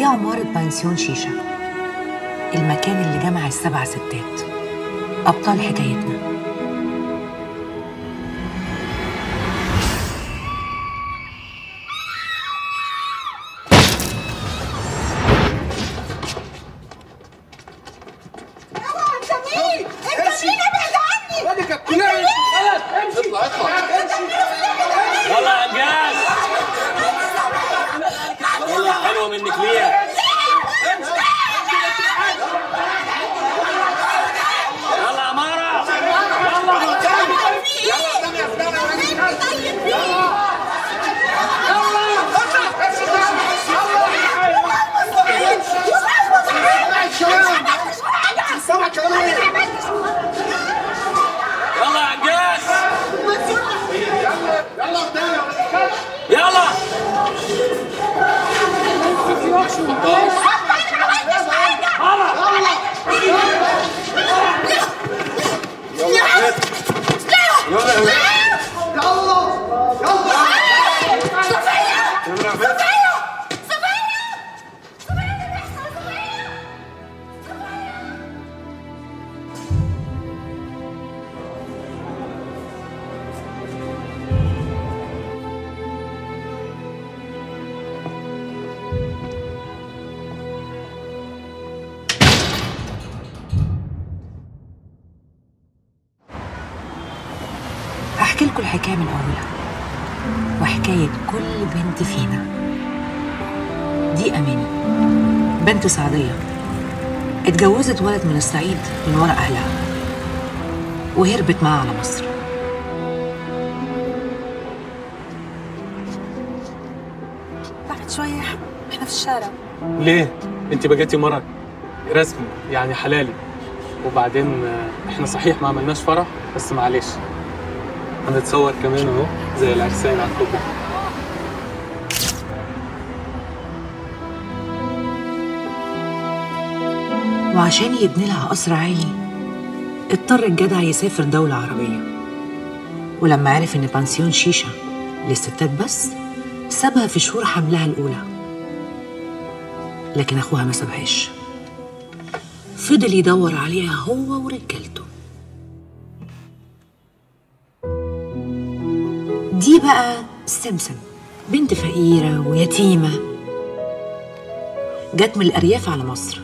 دي عمارة بنسيون شيشة المكان اللي جمع السبع ستات أبطال حكايتنا انت مين؟ انت مين ابعد عني؟ وادي كلها امشي اطلع اطلع يلا يا انجاز يلا حلوه منك ليا يلا يا مارا يلا يا انجاز يلا هحكي لكم الحكاية من أولها وحكاية كل بنت فينا دي أماني بنت سعدية اتجوزت ولد من الصعيد من ورا أهلها وهربت معاه على مصر بعد شوية احنا في الشارع ليه؟ انت بقيتي مرة رسمي يعني حلالي وبعدين آه، احنا صحيح ما عملناش فرح بس معلش هنتصور كمان اهو زي العرسان على الكوبري وعشان يبني لها قصر عالي اضطر الجدع يسافر دولة عربية ولما عرف إن بانسيون شيشة للستات بس سابها في شهور حملها الأولى لكن أخوها ما سابهاش فضل يدور عليها هو ورجالته دي بقى سمسم بنت فقيرة ويتيمة جت من الأرياف على مصر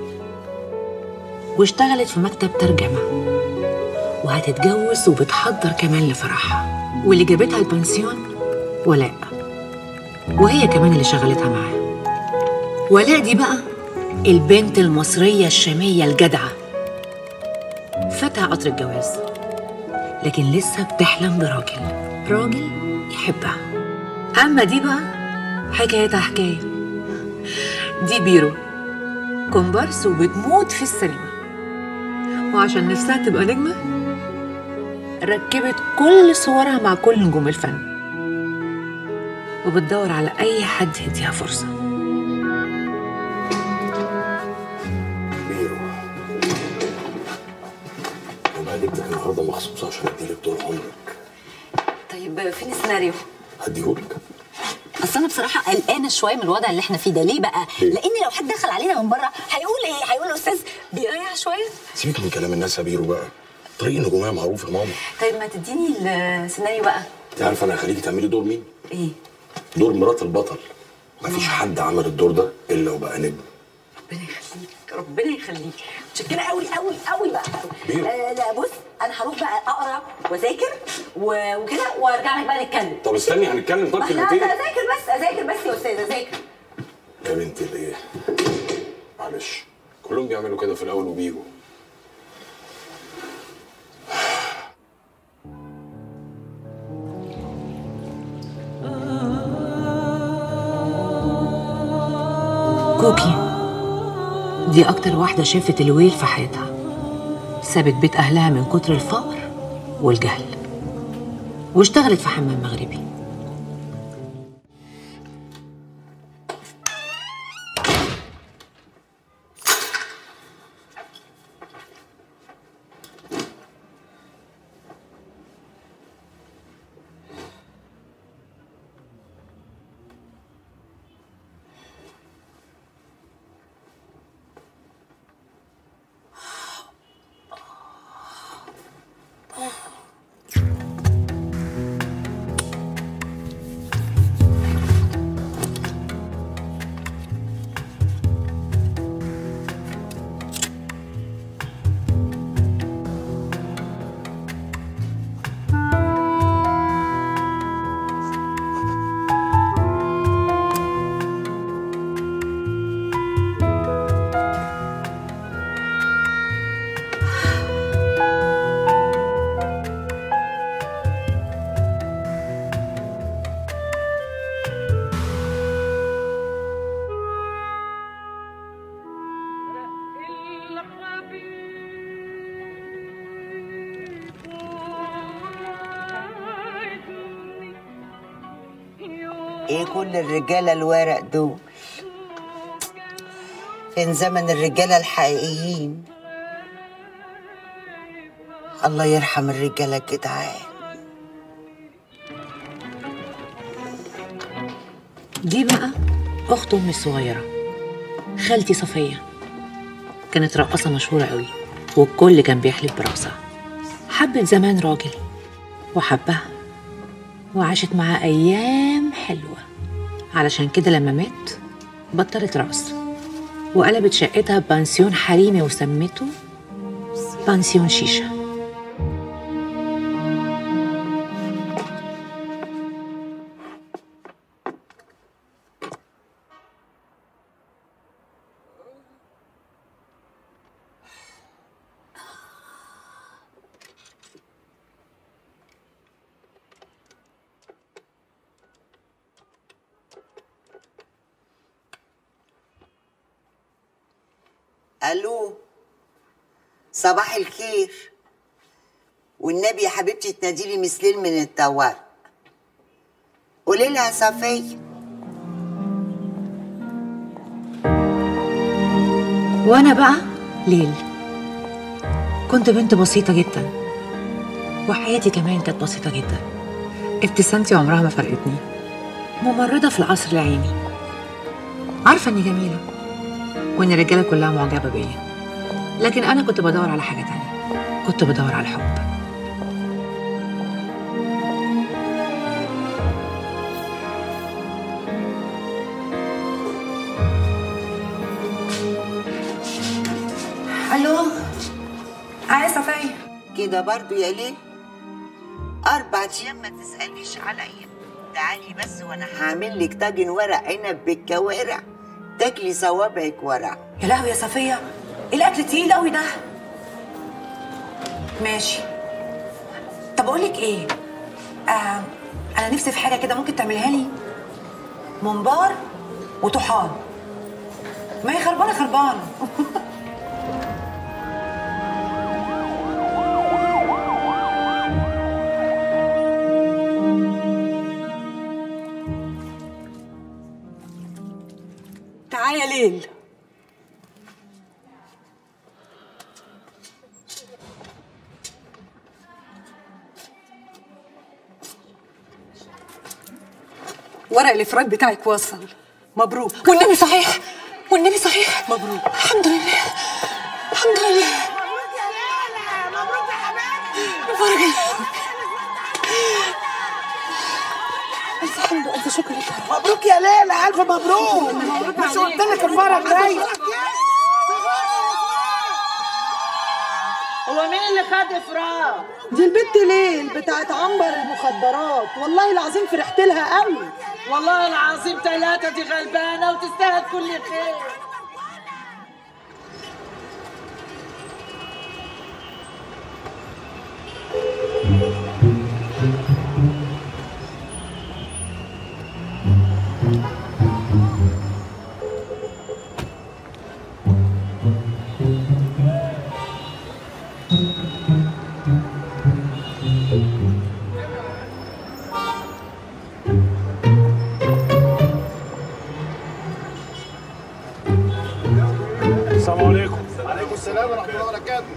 واشتغلت في مكتب ترجمة وهتتجوز وبتحضر كمان لفرحها واللي جابتها البنسيون ولاء وهي كمان اللي شغلتها معاه ولاء دي بقى البنت المصرية الشامية الجدعة فاتها قطر الجواز لكن لسه بتحلم براجل راجل يحبها أما دي بقى حكايتها حكاية دي بيرو كومبارس وبتموت في السينما وعشان نفسها تبقى نجمة ركبت كل صورها مع كل نجوم الفن وبتدور على أي حد يديها فرصة بيرو وبقى جبتك النهارده مخصوص عشان اديلك طول عمرك طيب فين السيناريو؟ هديهولك اصل انا بصراحه قلقانه شويه من الوضع اللي احنا فيه ده ليه بقى؟ ليه؟ لان لو حد دخل علينا من بره هيقول ايه؟ هيقول الاستاذ بيريح شويه؟ سيبك من كلام الناس يا بيرو بقى طريق النجوميه معروف يا ماما طيب ما تديني السيناريو بقى انت عارفه انا هخليكي تعملي دور مين؟ ايه؟ دور مرات البطل مفيش حد عمل الدور ده الا وبقى نجم ربنا يخليك ربنا يخليك متشكره قوي قوي قوي بقى بيرو. آه لا بص انا هروح بقى اقرا واذاكر و- وكده وارجع لك بقى نتكلم طب استني هنتكلم طب ما احنا كلمتين اذاكر بس اذاكر بس يا استاذ اذاكر يا بنتي الايه معلش كلهم بيعملوا كده في الاول وبيجوا كوكي دي أكتر واحدة شافت الويل في حياتها سابت بيت أهلها من كتر الفقر والجهل واشتغلت في حمام مغربي ايه كل الرجاله الورق دول فين زمن الرجاله الحقيقيين الله يرحم الرجاله الجدعان دي بقى أخت أمي الصغيرة خالتي صفية كانت رقاصة مشهورة قوي والكل كان بيحلف براسها حبت زمان راجل وحبها وعاشت معاه أيام حلوة علشان كده لما مات بطلت رقص وقلبت شقتها بانسيون حريمي وسمته بانسيون شيشة الو صباح الخير والنبي يا حبيبتي تناديلي مثلين من الطوارئ قولي لها صفيه وأنا بقى ليل كنت بنت بسيطة جدا وحياتي كمان كانت بسيطة جدا ابتسامتي عمرها ما فرقتني ممرضة في العصر العيني عارفة إني جميلة وإن الرجالة كلها معجبة بيا لكن أنا كنت بدور على حاجة تانية كنت بدور على الحب الو اه صفية كده برضو يا ليه اربع ايام ما تساليش عليا تعالي بس وانا هعمل لك طاجن ورق عنب بالكوارع تاكلي صوابعك ورق يا لهوي يا صفية ايه الاكل تقيل قوي ده ماشي طب اقول لك ايه آه انا نفسي في حاجه كده ممكن تعملها لي ممبار وطحال ما هي خربانه خربانه تعالى يا ليل ورق الافراج بتاعك وصل مبروك والنبي صحيح والنبي صحيح مبروك الحمد لله الحمد لله مبروك يا ليلى مبروك يا حبيبتي مبارك الله ألف حمد وألف شكر لك يا رب مبروك يا ليلى الف مبروك مش قلت لك المره الجايه هو مين اللي خد افراج؟ دي البت ليل بتاعت عنبر المخدرات والله العظيم فرحت لها قوي والله العظيم ثلاثة دي غلبانة وتستاهل كل خير السلام عليكم وعليكم السلام ورحمه الله وبركاته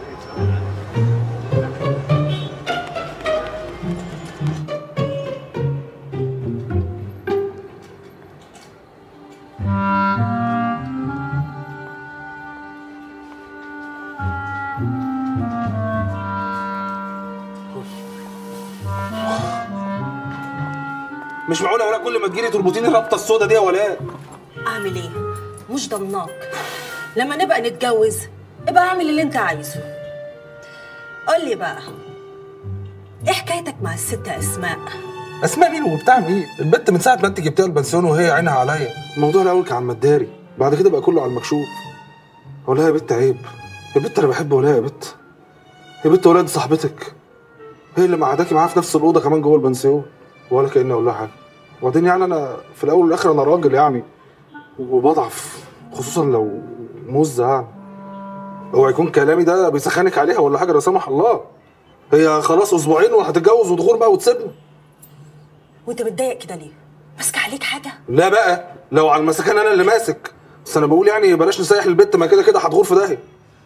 مش معقوله ولا كل ما تجيلي تربطيني الربطه السودا دي يا ولاء أعمل إيه؟ مش ضمناك لما نبقى نتجوز ابقى اعمل اللي أنت عايزه قول لي بقى إيه حكايتك مع الست أسماء؟ اسماء مين وبتاع مين البت من ساعه ما انت جبتيها البنسيون وهي عينها عليا الموضوع الاول كان على المداري بعد كده بقى كله على المكشوف ولا يا بت عيب يا بت انا بحب ولا يا بت يا بت ولا دي صاحبتك هي اللي معداكي معاها في نفس الاوضه كمان جوه البنسيون ولا كاني اقول لها حاجه وبعدين يعني انا في الاول والاخر انا راجل يعني وبضعف خصوصا لو مزه يعني اوعى يكون كلامي ده بيسخنك عليها ولا حاجه لا سمح الله هي خلاص اسبوعين وهتتجوز ودخول بقى وتسيبني وأنت متضايق كده ليه؟ ماسكه عليك حاجه لا بقى لو على المسكان انا اللي ماسك بس انا بقول يعني بلاش نسيح البت ما كده كده هتغور في داهيه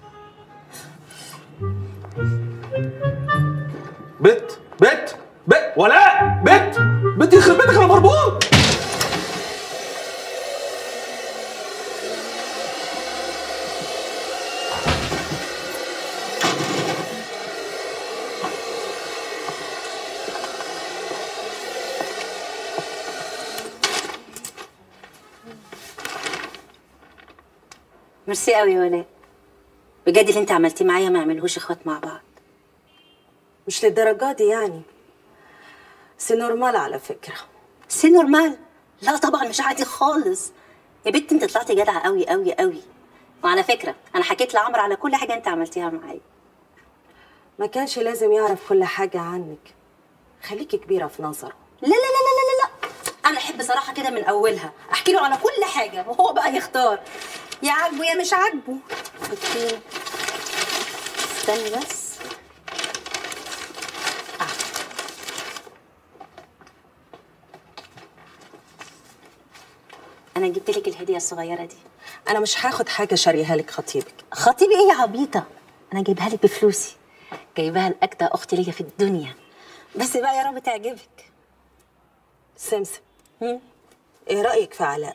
بت بت بت ولا بت بت يخرب بيتك انا مربوط ميرسي قوي يا ولاء بجد اللي انت عملتيه معايا ما يعملهوش اخوات مع بعض مش للدرجة دي يعني سي نورمال على فكرة سي نورمال لا طبعا مش عادي خالص يا بنت انت طلعتي جدعه قوي قوي قوي وعلى فكره انا حكيت لعمرو على كل حاجه انت عملتيها معايا ما كانش لازم يعرف كل حاجة عنك خليكي كبيرة في نظره لا لا لا لا لا لا لا انا احب صراحه كده من اولها احكي له على كل حاجه وهو بقى يختار يا عاجبه يا مش عاجبه اوكي استني بس آه. انا جبت لك الهديه الصغيره دي أنا مش هاخد حاجة شاريها لك خطيبك خطيبي ايه يا عبيطه انا جايبها لك بفلوسي جايباها لاجدع اختي ليا في الدنيا بس بقى يا رب تعجبك سمسم إيه رأيك في علاء؟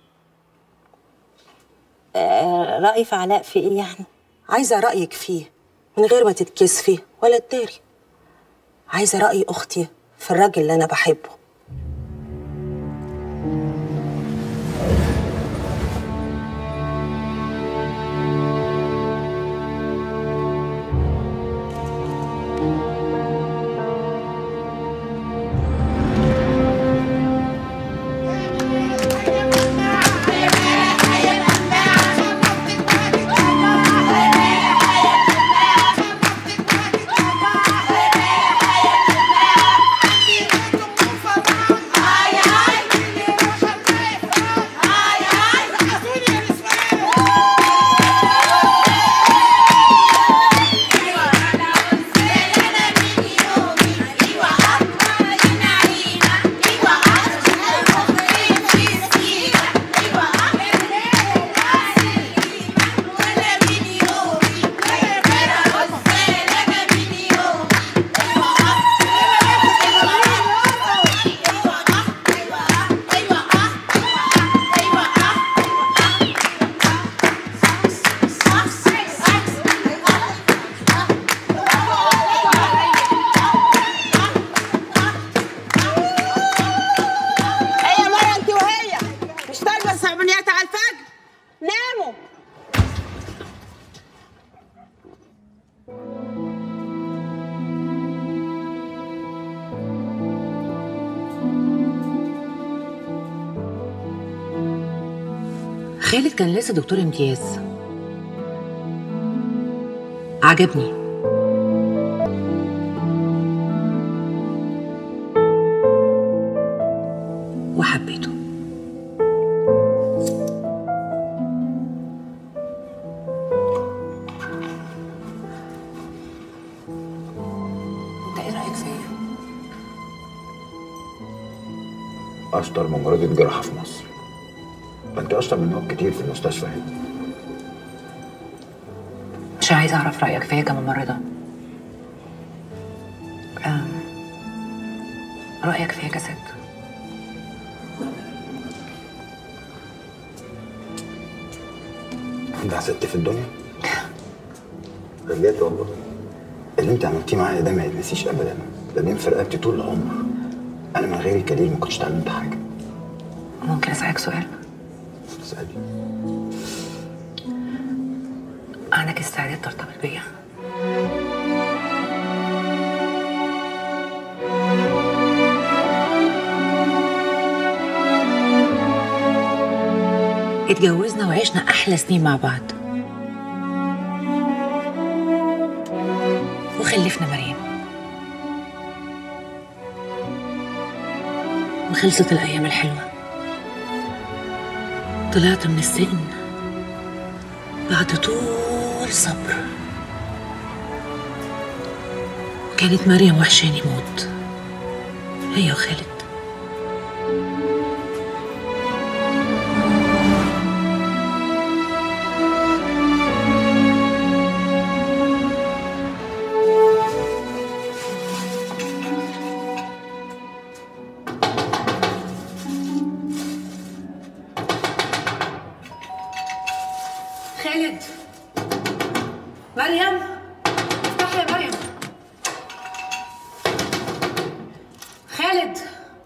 آه رايي في علاء في ايه يعني عايزة رأيك فيه من غير ما تتكسفي ولا تداري عايزة رأي أختي في الراجل اللي أنا بحبه ايه يا مرة انت وهي مش طالبة الصعبانيات على الفجر ناموا خالد كان لسه دكتور امتياز عجبني وحبيته انت ايه رايك فيا اشطر ممرضة جراحة في مصر ده انت اشطر منهم كتير في المستشفى هنا مش عايزه اعرف رايك فيا كممرضه آم، رايك فيا كست عندها ست في الدنيا بجد والله اللي انت عملتيه معايا ده ما يتنسيش ابدا ده بين في رقبتي طول العمر انا من غيرك كليل ما كنتش اتعلمت حاجه ممكن اسالك سؤال اسالي عندك استعداد ترتبط بيا اتجوزنا وعشنا أحلى سنين مع بعض وخلفنا مريم وخلصت الأيام الحلوة طلعت من السجن بعد طول صبر كانت مريم وحشاني موت هي وخالد خالد مريم افتحي يا مريم خالد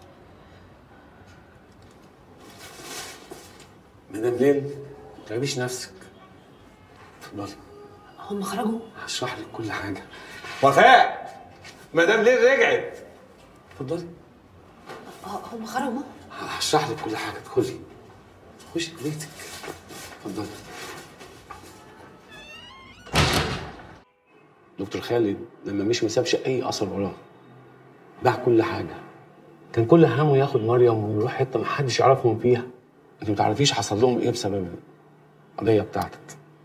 مدام ليل ما تعبيش نفسك اتفضلي هم خرجوا هشرح لك كل حاجه وفاء مدام ليل رجعت اتفضلي آه، هم خرجوا هشرح لك كل حاجه ادخلي خشي بيتك اتفضلي دكتور خالد لما مش ما سابش اي اثر وراه باع كل حاجه كان كل همه ياخد مريم ويروح حته محدش يعرفهم فيها انت ما تعرفيش حصل لهم ايه بسبب القضيه بتاعتك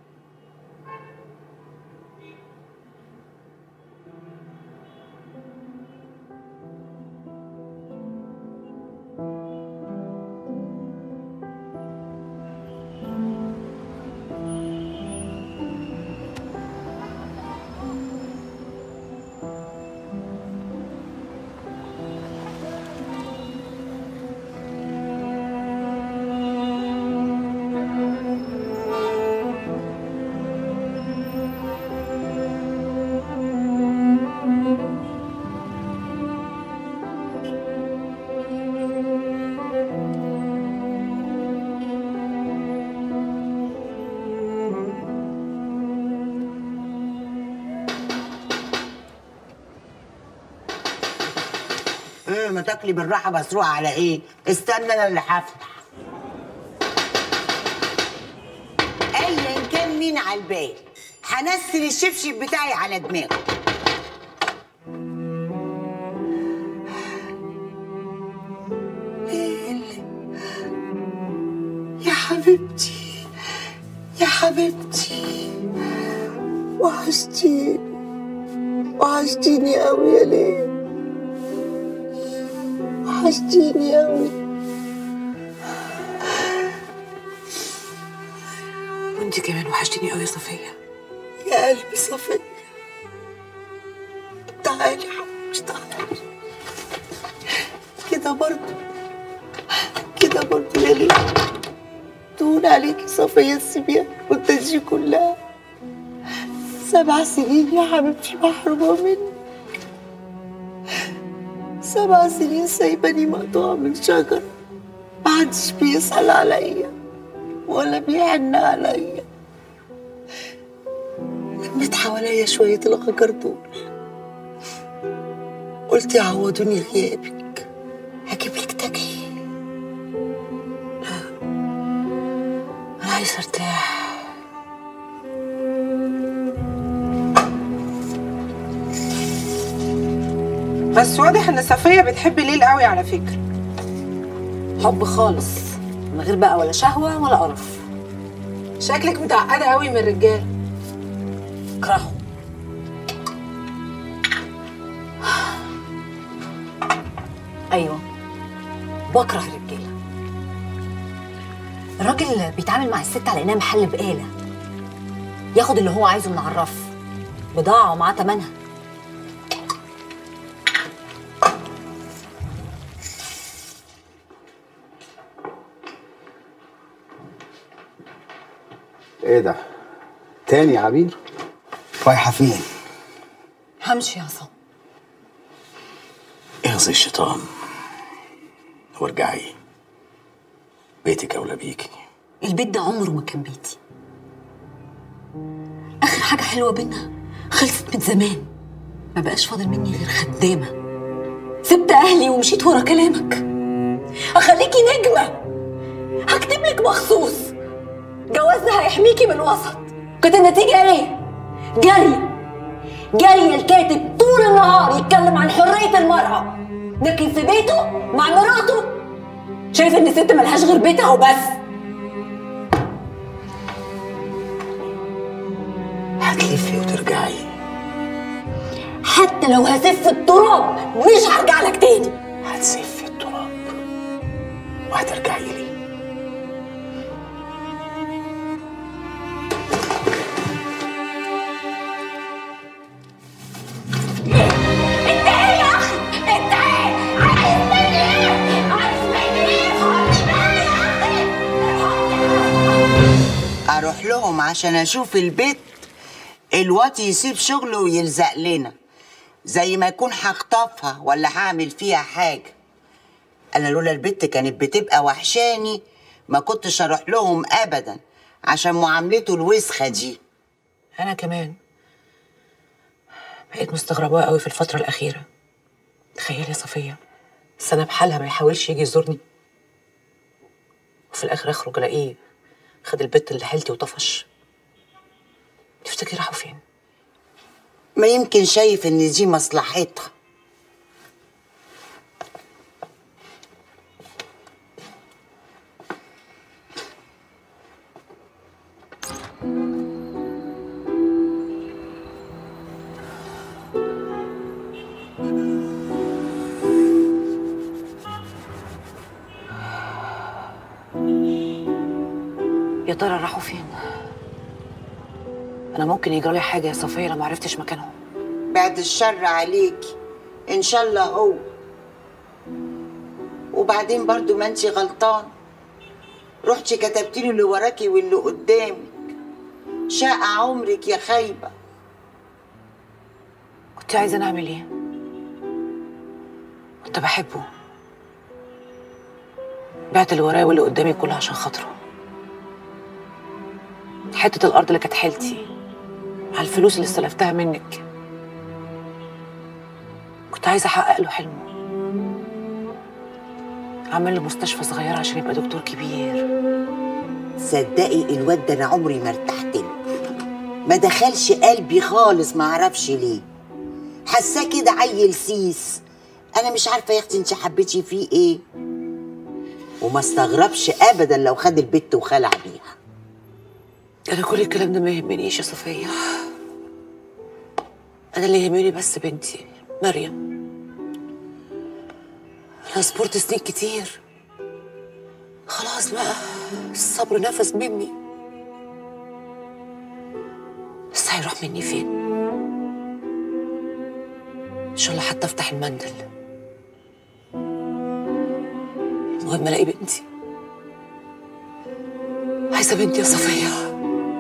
ايه ما تاكلي بالراحه مسروقه على ايه استنى انا اللي هفتح ايا كان مين على البال هنزل الشبشب بتاعي على دماغه يا حبيبتي يا حبيبتي وحشتيني وحشتيني قوي يا ليل وحشتيني قوي وانت كمان وحشتيني قوي يا صفيه يا قلبي صفية تعالي يا حبيبتي تعالي كده برضه كده برضه يا ليل تهون عليكي صفية السبيان والتجي كلها سبع سنين يا حبيبتي محرومة مني سبع سنين سايباني مقطوعة من شجرة محدش بيسأل عليا ولا بيحن عليا لميت حواليا شوية الغجر دول قلت يعوضوني غيابك هجيب لك تاكلي لا أنا عايزة أرتاح بس واضح ان صفيه بتحب ليل قوي على فكره حب خالص من غير بقى ولا شهوه ولا قرف شكلك متعقده قوي من الرجاله اكرهه ايوه بكره الرجاله الراجل بيتعامل مع الست على انها محل بقاله ياخد اللي هو عايزه من على الرف بضاعه ومعاه تمنها ايه ده؟ تاني يا عبير؟ رايحة فين؟ همشي يا عصام اغزي الشيطان وارجعي بيتك اولى بيكي البيت ده عمره ما كان بيتي اخر حاجه حلوه بينا خلصت من زمان ما بقاش فاضل مني غير خدامه سبت اهلي ومشيت ورا كلامك اخليكي نجمه هكتب لك مخصوص جوازنا هيحميكي من الوسط كانت النتيجه ايه جري جري الكاتب طول النهار يتكلم عن حريه المراه لكن في بيته مع مراته شايف ان الست ملهاش غير بيتها وبس هتلفي وترجعي حتى لو هسف التراب مش هرجع لك تاني هتسفي التراب وهترجعي لي انت ايه يا اخي انت ايه عايز مني ايه عايز مني ايه خدني بقى يا اخي اروح لهم عشان اشوف البيت الواد يسيب شغله ويلزق لنا زي ما يكون هخطفها ولا هعمل فيها حاجه انا لولا البت كانت بتبقى وحشاني ما كنتش اروح لهم ابدا عشان معاملته الوسخه دي انا كمان بقيت مستغربة قوي في الفترة الأخيرة تخيلي يا صفية سنة بحالها ما يحاولش يجي يزورني وفي الآخر أخرج ألاقيه خد البت اللي حيلتي وطفش تفتكري راحوا فين؟ ما يمكن شايف ان دي مصلحتها يا ترى راحوا فين؟ أنا ممكن يجرالي حاجة يا صفية لو معرفتش مكانهم بعد الشر عليكي ان شاء الله هو وبعدين برضو ما انتي غلطان رحتي كتبتي له اللي وراكي واللي قدامك شاء عمرك يا خايبه كنت عايزة نعمل إيه؟ كنت بحبه بعت اللي ورايا واللي قدامي كله عشان خاطره حتة الأرض اللي كانت حيلتي على الفلوس اللي استلفتها منك كنت عايزة أحقق له حلمه أعمل له مستشفى صغيرة عشان يبقى دكتور كبير صدقي الواد ده انا عمري ما ارتحت له ما دخلش قلبي خالص ما اعرفش ليه حاساه كده عيل سيس انا مش عارفه يا اختي انت حبيتي فيه ايه وما استغربش ابدا لو خد البت وخلع بيها أنا كل الكلام ده ما يهمنيش يا صفية أنا اللي يهمني بس بنتي مريم أنا صبرت سنين كتير خلاص بقى الصبر نفس مني بس هيروح مني فين إن شاء الله حتى أفتح المندل المهم ألاقي بنتي عايزة بنتي يا صفية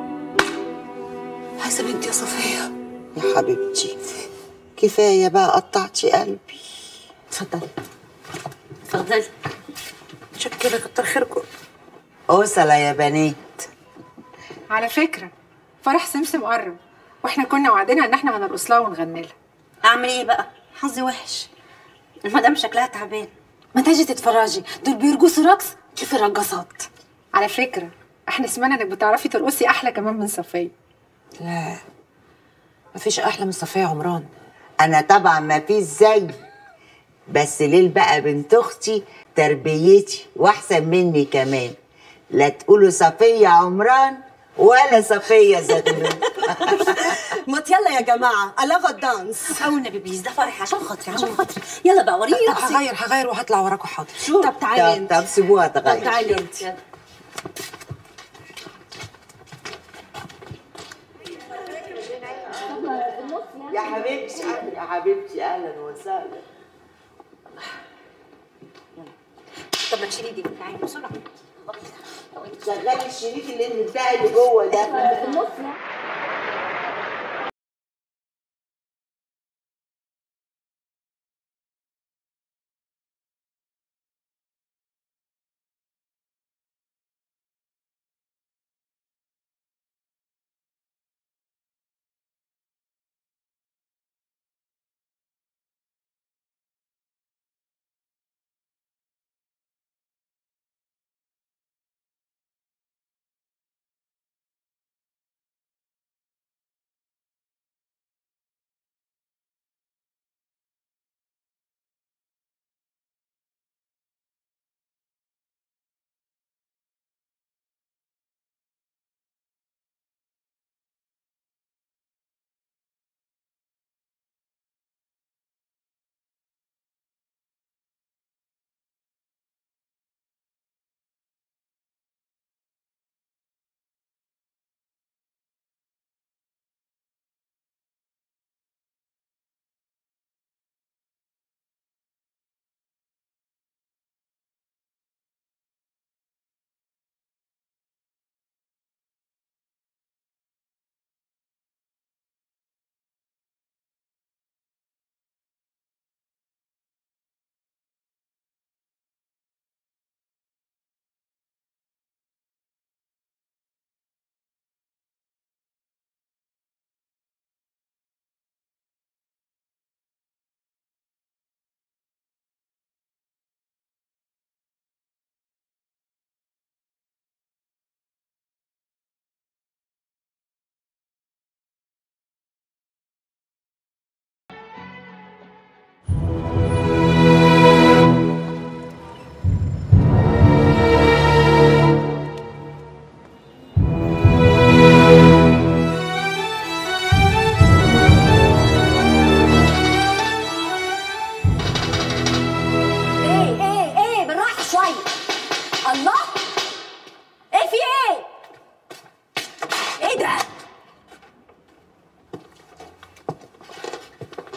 عايزة بنتي يا صفية يا حبيبتي كفايه بقى قطعتي قلبي اتفضلي اتفضلي شكرا كتر خيركم اوصل يا بنات على فكرة فرح سمسم قرب واحنا كنا وعدنا ان احنا هنرقص لها ونغني لها اعمل ايه بقى حظي وحش المدام شكلها تعبان ما تجي تتفرجي دول بيرقصوا رقص شوفي الرقصات على فكرة احنا سمعنا انك بتعرفي ترقصي احلى كمان من صفية لا مفيش أحلى من صفية عمران انا طبعا ما فيش زي بس ليل بقى بنت اختي تربيتي واحسن مني كمان لا تقولوا صفيه عمران ولا صفيه زغلول ما يلا يا جماعه الاغا الدانس او النبي بليز ده فرح عشان خاطري عشان خاطري يلا بقى وريني طب رقصي. هغير هغير وهطلع وراكوا حاضر طب تعالي انت طب طب سيبوها طب تغير تعالي انت يلا. يا حبيبتي يا حبيبتي اهلا وسهلا طب ما تشيلي دي تعالي بسرعه شغلي الشريك اللي متبقى اللي جوه ده في النص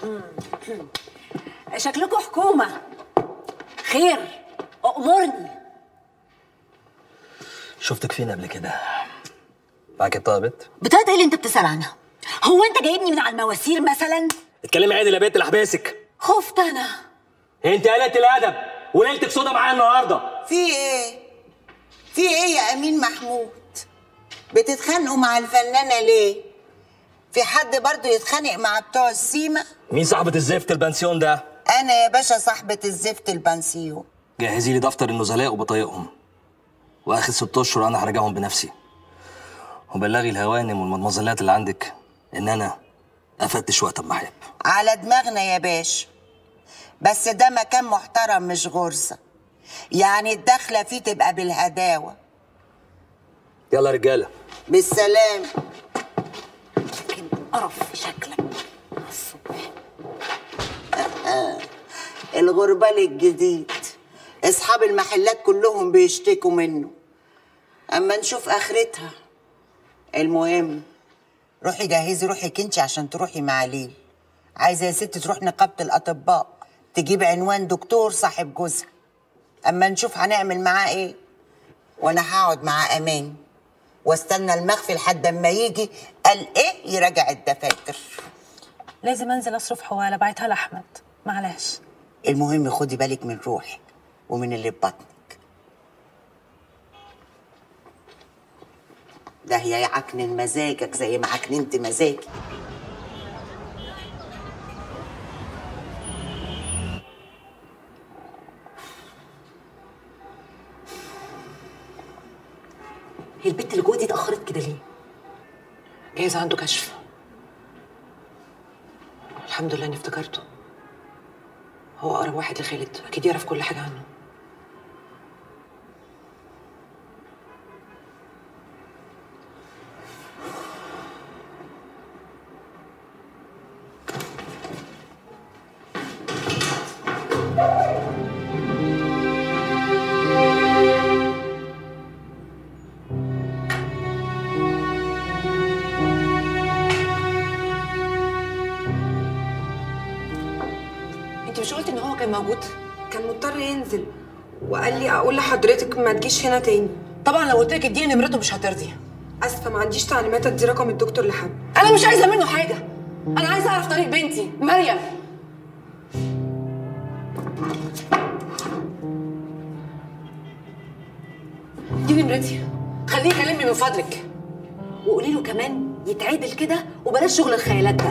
شكلكم حكومة خير أأمرني شفتك فين قبل كده معاك بطاقه بت بطاقة ايه اللي انت بتسأل عنها؟ هو انت جايبني من على المواسير مثلا؟ اتكلمي عادي يا بنت اللي احبسك خفت انا انت قلت الادب وليلتك سودا معايا النهارده في ايه في ايه يا امين محمود بتتخانقوا مع الفنانه ليه في حد برضو يتخانق مع بتوع السيما مين صاحبه الزفت البنسيون ده انا يا باشا صاحبه الزفت البنسيون جهزي لي دفتر النزلاء وبطايقهم واخر ست اشهر انا هراجعهم بنفسي وبلغي الهوانم والمدمزلات اللي عندك ان انا افتش وقت ما احب على دماغنا يا باشا بس ده مكان محترم مش غرزه يعني الدخله فيه تبقى بالهداوه يلا يا رجاله بالسلام قرف في شكلك الغربال الجديد اصحاب المحلات كلهم بيشتكوا منه اما نشوف اخرتها المهم روحي جهزي روحك انت عشان تروحي مع ليل عايزه يا ست تروح نقابه الاطباء تجيب عنوان دكتور صاحب جوزها اما نشوف هنعمل معاه ايه وانا هقعد مع امان واستنى المخفي لحد اما يجي قال ايه يراجع الدفاتر لازم انزل اصرف حواله بعتها لاحمد معلش المهم خدي بالك من روحك ومن اللي في بطنك ده هي يعكنن مزاجك زي ما عكننت مزاجي هي البت اللي جوه دي اتأخرت كده ليه؟ جايز عنده كشف الحمد لله اني افتكرته هو اقرب واحد لخالد اكيد يعرف كل حاجه عنه انت مش قلت ان هو كان موجود كان مضطر ينزل وقال لي اقول لحضرتك ما تجيش هنا تاني طبعا لو قلت لك اديني نمرته مش هترضي اسفه ما عنديش تعليمات ادي رقم الدكتور لحد انا مش عايزه منه حاجه انا عايزه اعرف طريق بنتي مريم دي نمرتي خليه يكلمني من فضلك وقولي له كمان يتعدل كده وبلاش شغل الخيالات ده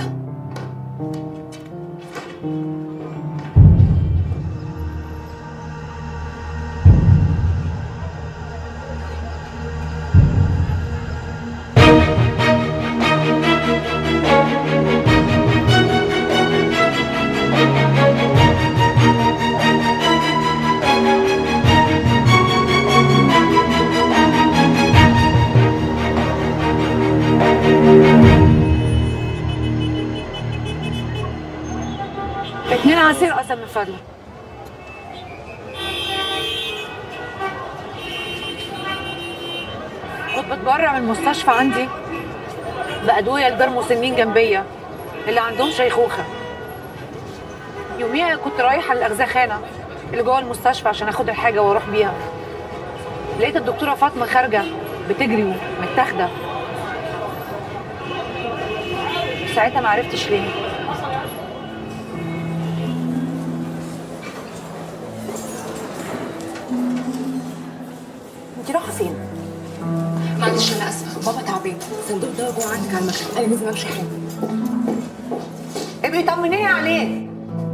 اتنين عصير قسم من فضلك كنت بتبرع من المستشفى عندي بأدوية لدار مسنين جنبية اللي عندهم شيخوخة يوميها كنت رايحة للأغزخانة اللي جوه المستشفى عشان اخد الحاجة واروح بيها لقيت الدكتورة فاطمة خارجة بتجري ومتاخدة ساعتها ما عرفتش ليه انت رايحه فين معلش انا اسفه بابا تعبان صندوق ده جوه عندك على المكتب انا لازم امشي حالا ابقي طمنيني عليه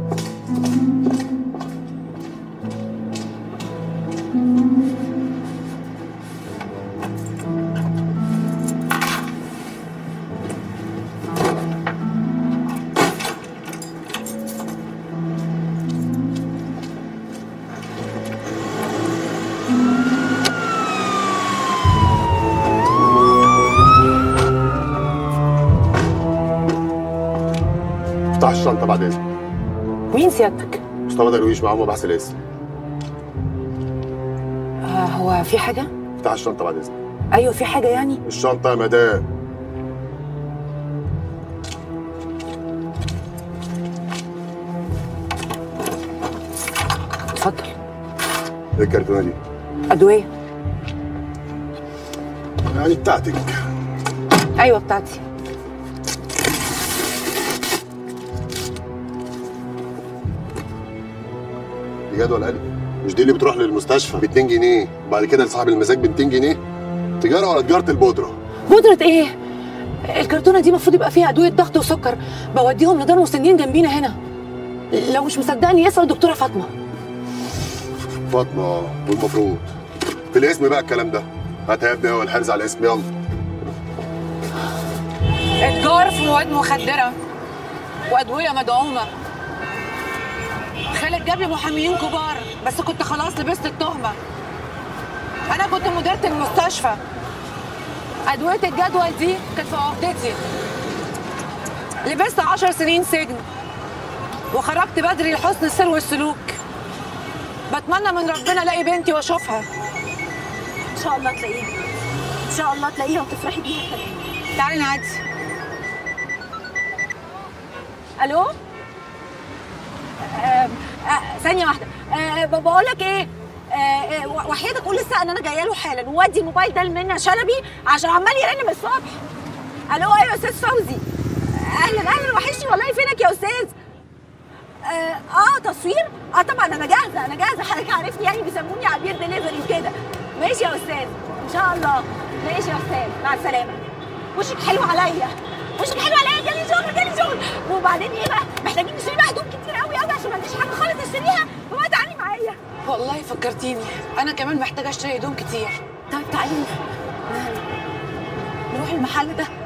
افتح الشنطه بعد اذنك مين سيادتك؟ مصطفى درويش معاهم مباحث الاسم آه هو في حاجة؟ افتح الشنطه بعد اذنك أيوه في حاجة يعني؟ الشنطه يا مدام ايه الكرتونه دي؟ ادويه يعني بتاعتك ايوه بتاعتي دي جدول قلب مش دي اللي بتروح للمستشفى ب 2 جنيه وبعد كده لصاحب المزاج ب 200 جنيه تجاره ولا تجاره البودره بودرة ايه؟ الكرتونة دي المفروض يبقى فيها أدوية ضغط وسكر بوديهم لدار مسنين جنبينا هنا لو مش مصدقني يسأل الدكتورة فاطمة فاطمه والمفروض في الاسم بقى الكلام ده هات يا ابني هو الحرز على الاسم يلا اتجار في مواد مخدرة وأدوية مدعومة خالد جاب لي محاميين كبار بس كنت خلاص لبست التهمة أنا كنت مديرة المستشفى أدوية الجدول دي كانت في عقدتي لبست عشر سنين سجن وخرجت بدري لحسن السير والسلوك بتمنى من ربنا الاقي بنتي واشوفها ان شاء الله تلاقيها ان شاء الله تلاقيها وتفرحي بيها كمان تعالي نعدي الو آه، آه، ثانيه واحده آه، ب- بقول لك ايه آه، آه، و- وحياتك قول لسه ان انا جايه له حالا وودي الموبايل ده لمنى شلبي عشان عمال يرن من الصبح الو ايوه يا استاذ فوزي اهلا اهلا وحشني والله فينك يا استاذ اه, آه تصوير اه طبعا انا جاهزه انا جاهزه حضرتك عارفني يعني بيسموني عبير دليفري وكده ماشي يا استاذ ان شاء الله ماشي يا استاذ مع السلامه وشك حلو عليا وشك حلو عليا جالي شغل جالي شغل وبعدين ايه بقى محتاجين نشتري بقى هدوم كتير قوي قوي عشان ما عنديش حاجه خالص اشتريها فبقى تعالي معايا والله فكرتيني انا كمان محتاجه اشتري هدوم كتير طيب تعالي نروح المحل ده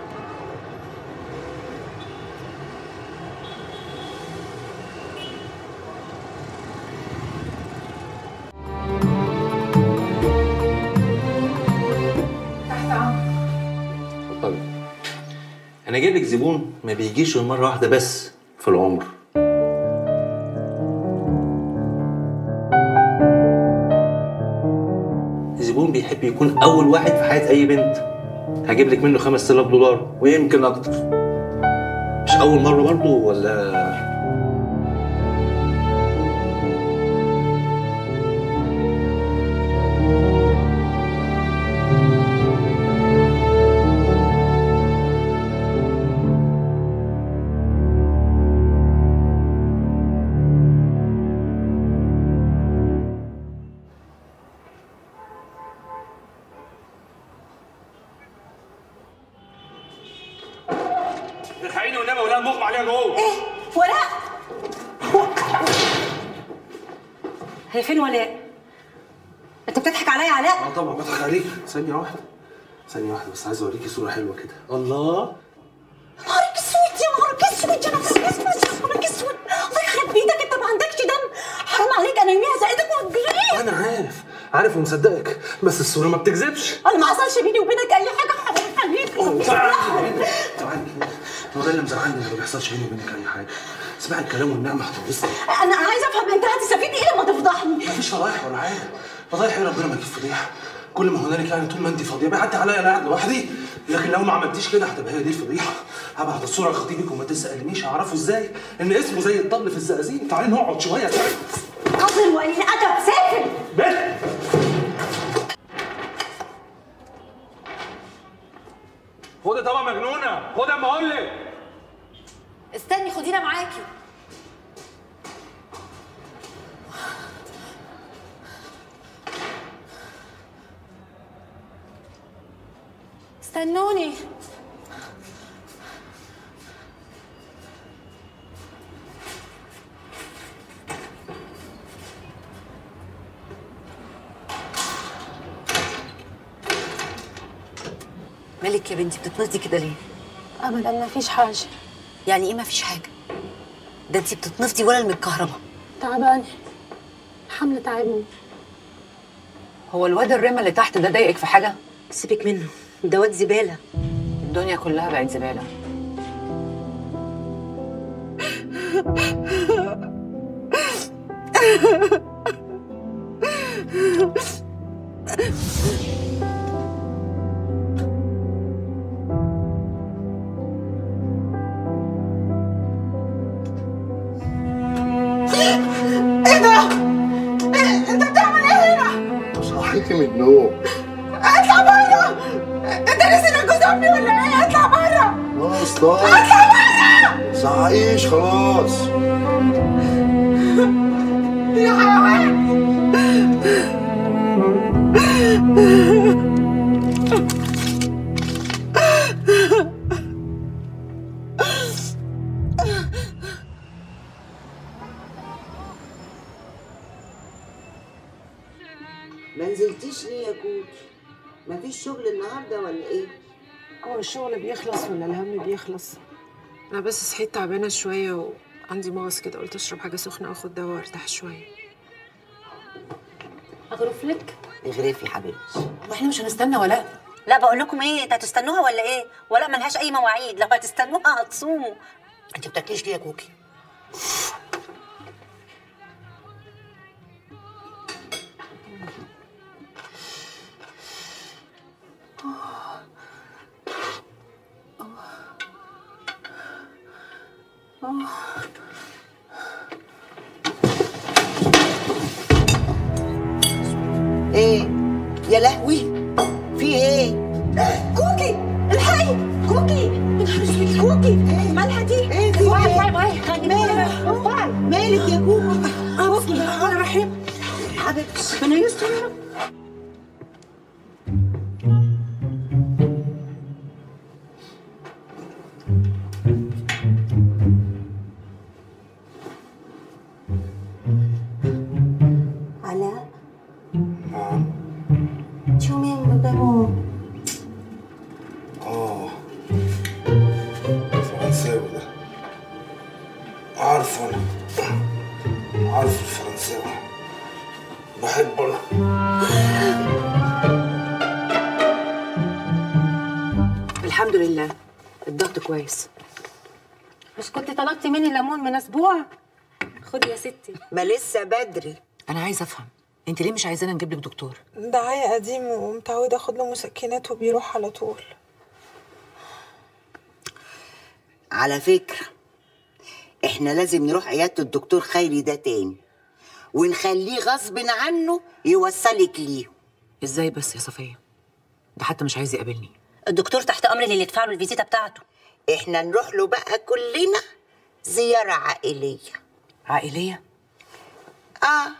اتفضلي انا جايب لك زبون ما بيجيش غير مره واحده بس في العمر زبون بيحب يكون اول واحد في حياه اي بنت هجيب لك منه 5000 دولار ويمكن اكتر مش اول مره برضه ولا الحقيني والنبي ولا مغمى عليها جوه ايه ولاء هي فين ولاء انت بتضحك عليا يا علاء اه طبعا بضحك عليك ثانية واحدة ثانية واحدة بس عايز اوريكي صورة حلوة كده الله نهارك اسود يا نهارك اسود يا نهارك اسود يا نهارك اسود الله يخرب بيتك انت ما عندكش دم حرام عليك انا يوميها زقتك وهتجري انا عارف عارف ومصدقك بس الصورة ما بتكذبش انا ما حصلش بيني وبينك اي حاجه حرام عليك تعالي هنا تعالي هنا هو ده اللي مزعلني ان ما بيحصلش بيني وبينك اي حاجة اسمعي الكلام والنعمة هتنبسطي انا عايزه افهم انت هتستفيد ايه لما تفضحني مفيش فضايح ولا حاجة فضايح ايه ربنا ما يجيب فضيحة كل ما هنالك يعني طول ما انت فاضية بيعدي عليا انا قاعد لوحدي لكن لو ما عملتيش كده هتبقى هي دي الفضيحة هبعت الصورة لخطيبك وما تسألنيش هعرفه ازاي ان اسمه زي الطبل في الزقازيق تعالي نقعد شوية تعالي قاتل وقليل ادب سافل بنت خدي طبعا مجنونه خدي اما اقول لك استني خدينا معاكي استنوني مالك يا بنتي بتتنطي كده ليه؟ ابدا ما فيش حاجه يعني ايه ما فيش حاجه؟ ده انت بتتنفضي ولا المتكهربه تعبانه حمل تعبني هو الواد الرمى اللي تحت ده ضايقك في حاجه سيبك منه ده واد زباله الدنيا كلها بقت زباله ايه ده؟ إيه؟ انت بتعمل ايه هنا؟ ستوب صحيش خلاص يا حيوان ما نزلتيش ليه يا كوكي مفيش شغل النهارده ولا ايه هو الشغل بيخلص ولا الهم بيخلص انا بس صحيت تعبانه شويه وعندي مغص كده قلت اشرب حاجه سخنه واخد دواء وارتاح شويه اغرف لك اغرفي حبيبتي واحنا مش هنستنى ولا لا بقول لكم ايه انتوا هتستنوها ولا ايه ولا ملهاش اي مواعيد لو هتستنوها هتصوموا انت بتاكليش ليه يا كوكي ايه يا لهوي في ايه كوكي الحقي كوكي يا نهار اسود كوكي مالها دي ايه في واي ايه واي واي مالك واي مالك يا كوكي كوكي انا رحيم حبيبتي انا يستر يا رب علاء شو مين بدمو اه فرنساوي ده عارفه انا عارف الفرنساوي بحبه انا الحمد لله الضغط كويس مش كنت طلبتي مني ليمون من اسبوع خدي يا ستي ما لسه بدري انا عايزه افهم انت ليه مش عايزانا نجيب لك دكتور ده عيا قديم ومتعودة اخد له مسكنات وبيروح على طول على فكرة احنا لازم نروح عيادة الدكتور خيري ده تاني ونخليه غصب عنه يوصلك ليه ازاي بس يا صفيه ده حتى مش عايز يقابلني الدكتور تحت امر اللي يدفع له الفيزيتا بتاعته احنا نروح له بقى كلنا زيارة عائلية عائليه اه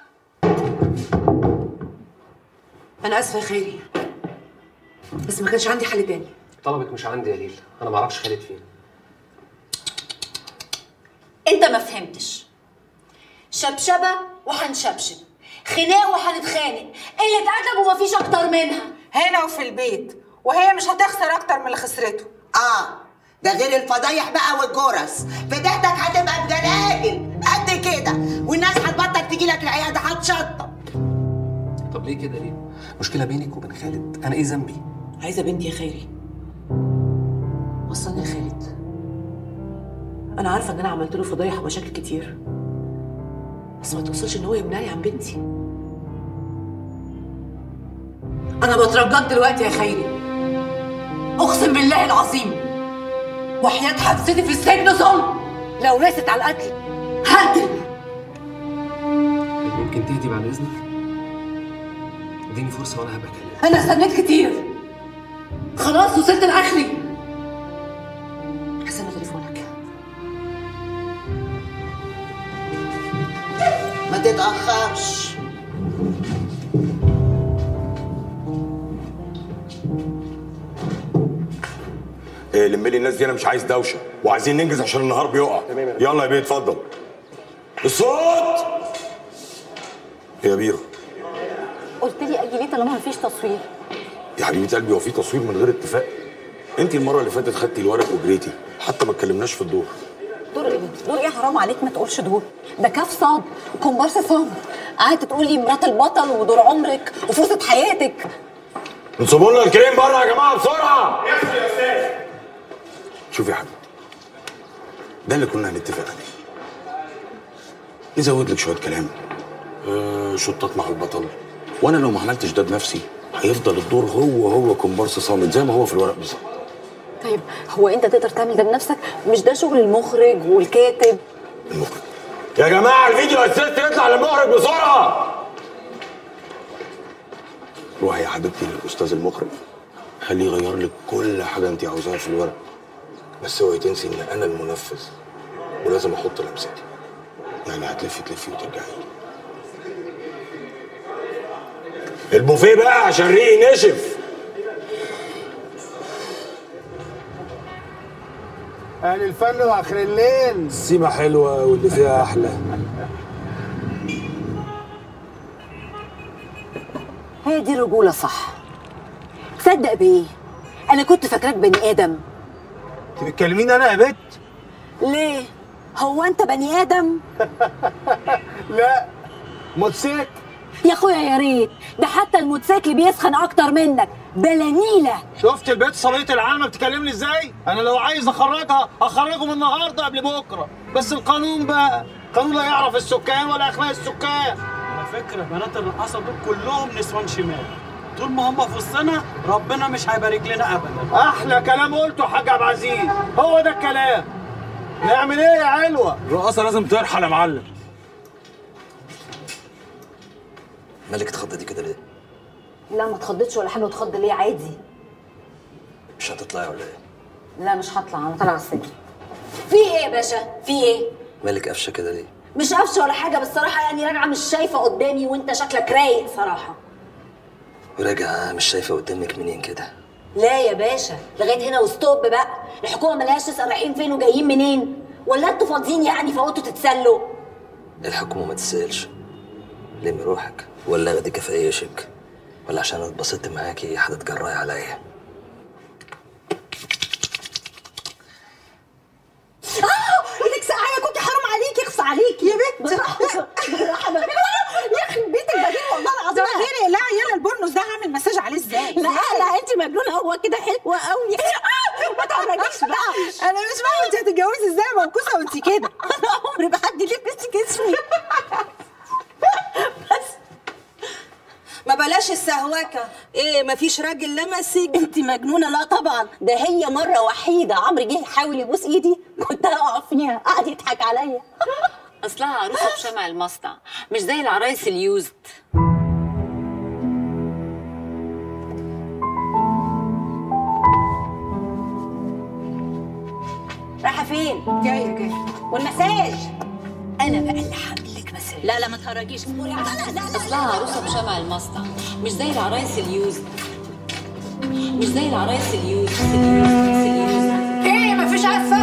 انا اسفه يا خيري بس ما كانش عندي حل تاني طلبك مش عندي يا ليل انا ما اعرفش خالد فين انت ما فهمتش شبشبه وهنشبشب خناق وهنتخانق قله ادب ومفيش اكتر منها هنا وفي البيت وهي مش هتخسر اكتر من اللي خسرته اه ده غير الفضايح بقى والجرس فديتك هتبقى بجلاجل قد كده والناس هتبطل تجي لك العياده هتشطب طب ليه كده ليه مشكله بينك وبين خالد انا ايه ذنبي عايزه بنتي يا خيري وصلني لخالد انا عارفه ان انا عملت له فضايح ومشاكل كتير بس ما توصلش ان هو يمنعني عن بنتي انا بترجاك دلوقتي يا خيري اقسم بالله العظيم وحياة حبستي في السجن ظلم لو رست على القتل هقتل ممكن تهدي بعد اذنك اديني فرصه وانا هبقى اكلمك انا استنيت كتير خلاص وصلت لاخري هستنى تليفونك ما تتأخرش إيه لم لي الناس دي انا مش عايز دوشه وعايزين ننجز عشان النهار بيقع يلا يا بيه اتفضل الصوت يا بيرو قلت لي اجي ليه طالما مفيش تصوير يا حبيبه قلبي هو في تصوير من غير اتفاق انت المره اللي فاتت خدتي الورق وجريتي حتى ما اتكلمناش في الدور دور ايه دور ايه حرام عليك ما تقولش دور ده كاف صاد كومبارس صاد قعدت تقولي مرات البطل ودور عمرك وفرصه حياتك انصبوا لنا الكريم بره يا جماعه بسرعه يا استاذ شوف يا حبيبتي ده اللي كنا هنتفق عليه نزود لك شويه كلام آه شطات مع البطل وانا لو ما عملتش ده بنفسي هيفضل الدور هو هو كومبارس صامت زي ما هو في الورق بالظبط طيب هو انت تقدر تعمل ده بنفسك مش ده شغل المخرج والكاتب يا جماعه الفيديو اسيست يطلع للمخرج بسرعه روحي يا حبيبتي للاستاذ المخرج خليه يغير لك كل حاجه انت عاوزاها في الورق بس اوعي تنسي ان انا المنفذ ولازم احط لمستي يعني هتلفي تلفي وترجعي البوفيه بقى عشان ريقي نشف اهل الفن واخر الليل السيمة حلوة واللي فيها أحلى هي دي الرجولة صح تصدق بإيه؟ أنا كنت فاكراك بني آدم انت بتكلميني انا يا بت ليه؟ هو أنت بني آدم؟ لا موتوسيكل يا أخويا يا ريت ده حتى الموتوسيكل بيسخن أكتر منك بلانيلة شفت البيت صبية العالمة بتكلمني ازاي؟ انا لو عايز اخرجها اخرجه من النهارده قبل بكره بس القانون بقى قانون لا يعرف السكان ولا اخلاق السكان على فكره بنات الرقاصه دول كلهم نسوان شمال طول ما هم في وسطنا ربنا مش هيبارك لنا ابدا احلى كلام قلته يا حاج عبد العزيز هو ده الكلام نعمل ايه يا علوه؟ الرقاصه لازم ترحل يا معلم مالك اتخضيتي كده ليه؟ لا ما اتخضيتش ولا حاجة اتخض ليه عادي مش هتطلعي ولا ايه؟ لا مش هطلع أنا طالعة السجن في إيه يا باشا؟ في إيه؟ مالك قفشه كده ليه؟ مش قفشه ولا حاجة بس صراحة يعني راجعة مش شايفة قدامي وأنت شكلك رايق صراحة وراجعه مش شايفه قدامك منين كده؟ لا يا باشا لغايه هنا وستوب بقى الحكومه ملهاش تسال رايحين فين وجايين منين ولا انتوا فاضيين يعني فوتوا تتسلوا الحكومه ما تسالش لمي روحك ولا اخدك في اي شك ولا عشان اتبسطت معاكي هتتجرأي عليا اه ايدك سقعه كنت حرام عليك يخص عليك يا بنت بالراحه بالراحه يخرب بيتك بدين والله العظيم غيري لا يلا البورنوس ده هعمل مساج عليه ازاي لا لا انت مجنونه هو كده حلوه قوي ما تعرفيش بقى انا مش فاهمه انت هتتجوزي ازاي منكوسه وانت كده انا عمري ما حد لبس جسمي ما بلاش السهوكه ايه مفيش راجل لمسك انت مجنونه لا طبعا ده هي مره وحيده عمرو جه يحاول يبوس ايدي كنت هقع فيها قعد يضحك عليا اصلها عروسه بشمع المصنع مش زي العرايس اليوزد رايحه فين جايه جايه والمساج انا بقى اللي هعمل لك مساج لا لا ما تهرجيش لا لا لا اصلها عروسه بشمع المصنع مش زي العرايس اليوزد مش زي العرايس اليوزد اليوزد اليوزد ايه مفيش عفه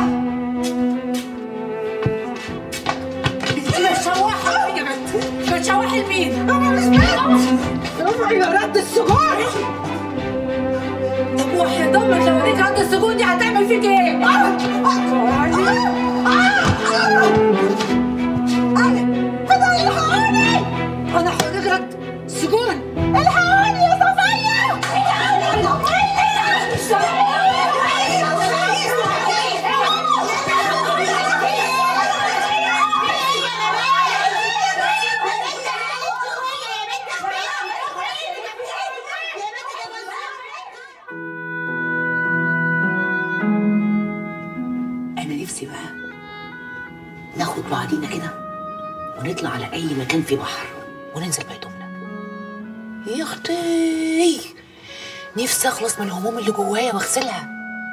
انت بتشوحي يا بنت بتشوحي لمين انا مش بنت رفعي رد السجون طب وحياة امك لو وريك رد السجون دي هتعمل فيك ايه؟ انا هوريك رد السجون الحقوني يا صفيه انا نفسي بقى ناخد بعضينا كده ونطلع على اي مكان في بحر وننزل بهدومنا يا اختي نفسي اخلص من الهموم اللي جوايا واغسلها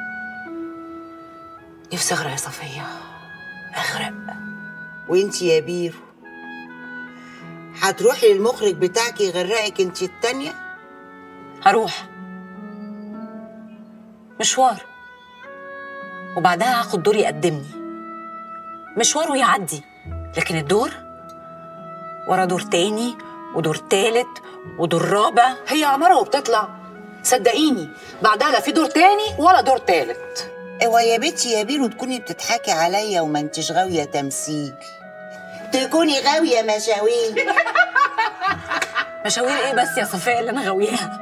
نفسي اغرق يا صفيه اغرق وانتي يا بيرو هتروحي للمخرج بتاعك يغرقك انتي التانية هروح مشوار وبعدها هاخد دور يقدمني مشوار ويعدي لكن الدور ورا دور تاني ودور تالت ودور رابع هي عمارة وبتطلع صدقيني بعدها لا في دور تاني ولا دور تالت اوعى يا بنتي يا بيرو تكوني بتضحكي عليا وما انتش غاوية تمثيل تكوني غاوية مشاوير مشاوير ايه بس يا صفاء اللي انا غاوياها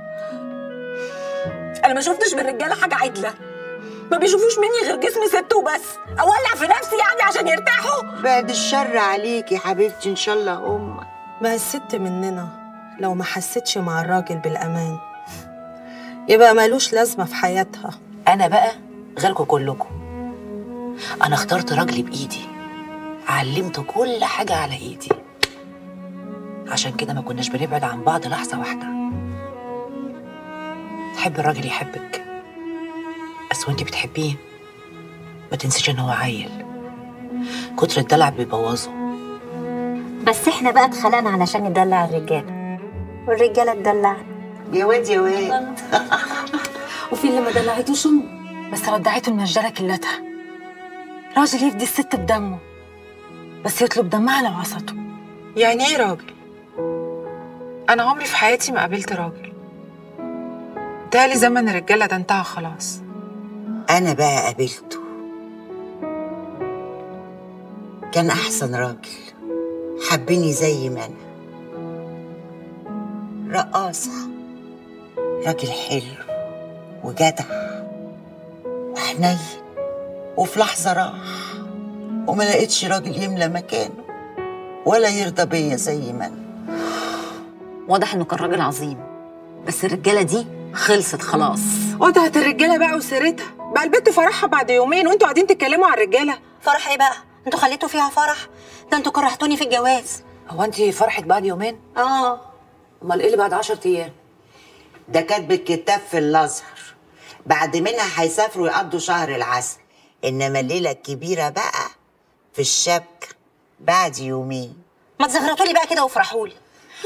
انا ما شفتش من الرجاله حاجه عدله ما بيشوفوش مني غير جسم ست وبس اولع في نفسي يعني عشان يرتاحوا بعد الشر عليكي يا حبيبتي ان شاء الله امك ما الست مننا لو ما حستش مع الراجل بالأمان يبقى مالوش لازمة في حياتها انا بقى غيركم كلكم انا اخترت راجلي بايدي علمته كل حاجه على ايدي عشان كده ما كناش بنبعد عن بعض لحظه واحده تحب الراجل يحبك بس وانت بتحبيه ما تنسيش ان هو عيل كتر الدلع بيبوظه بس احنا بقى اتخلقنا علشان ندلع الرجاله والرجاله تدلعنا يا واد يا واد وفي اللي ما دلعتوش امه بس ردعته المنجله كلتها راجل يفدي الست بدمه بس يطلب دمها لو عصته يعني ايه راجل انا عمري في حياتي ما قابلت راجل تالي زمن الرجاله ده انتهى خلاص انا بقى قابلته كان احسن راجل حبني زي ما انا رقاصة راجل حلو وجدع وحنين وفي لحظة راح وما لقيتش راجل يملى مكانه ولا يرضى بيا زي ما انا واضح انه كان راجل عظيم بس الرجاله دي خلصت خلاص قطعت الرجاله بقى وسيرتها بقى البنت فرحها بعد يومين وانتوا قاعدين تتكلموا على الرجاله فرح ايه بقى انتوا خليتوا فيها فرح ده انتوا كرهتوني في الجواز هو انت فرحك بعد يومين اه امال ايه اللي بعد 10 ايام ده كاتب الكتاب في الازهر بعد منها هيسافروا يقضوا شهر العسل انما الليله الكبيره بقى في الشبكه بعد يومين ما تزغرطوا لي بقى كده وافرحوا لي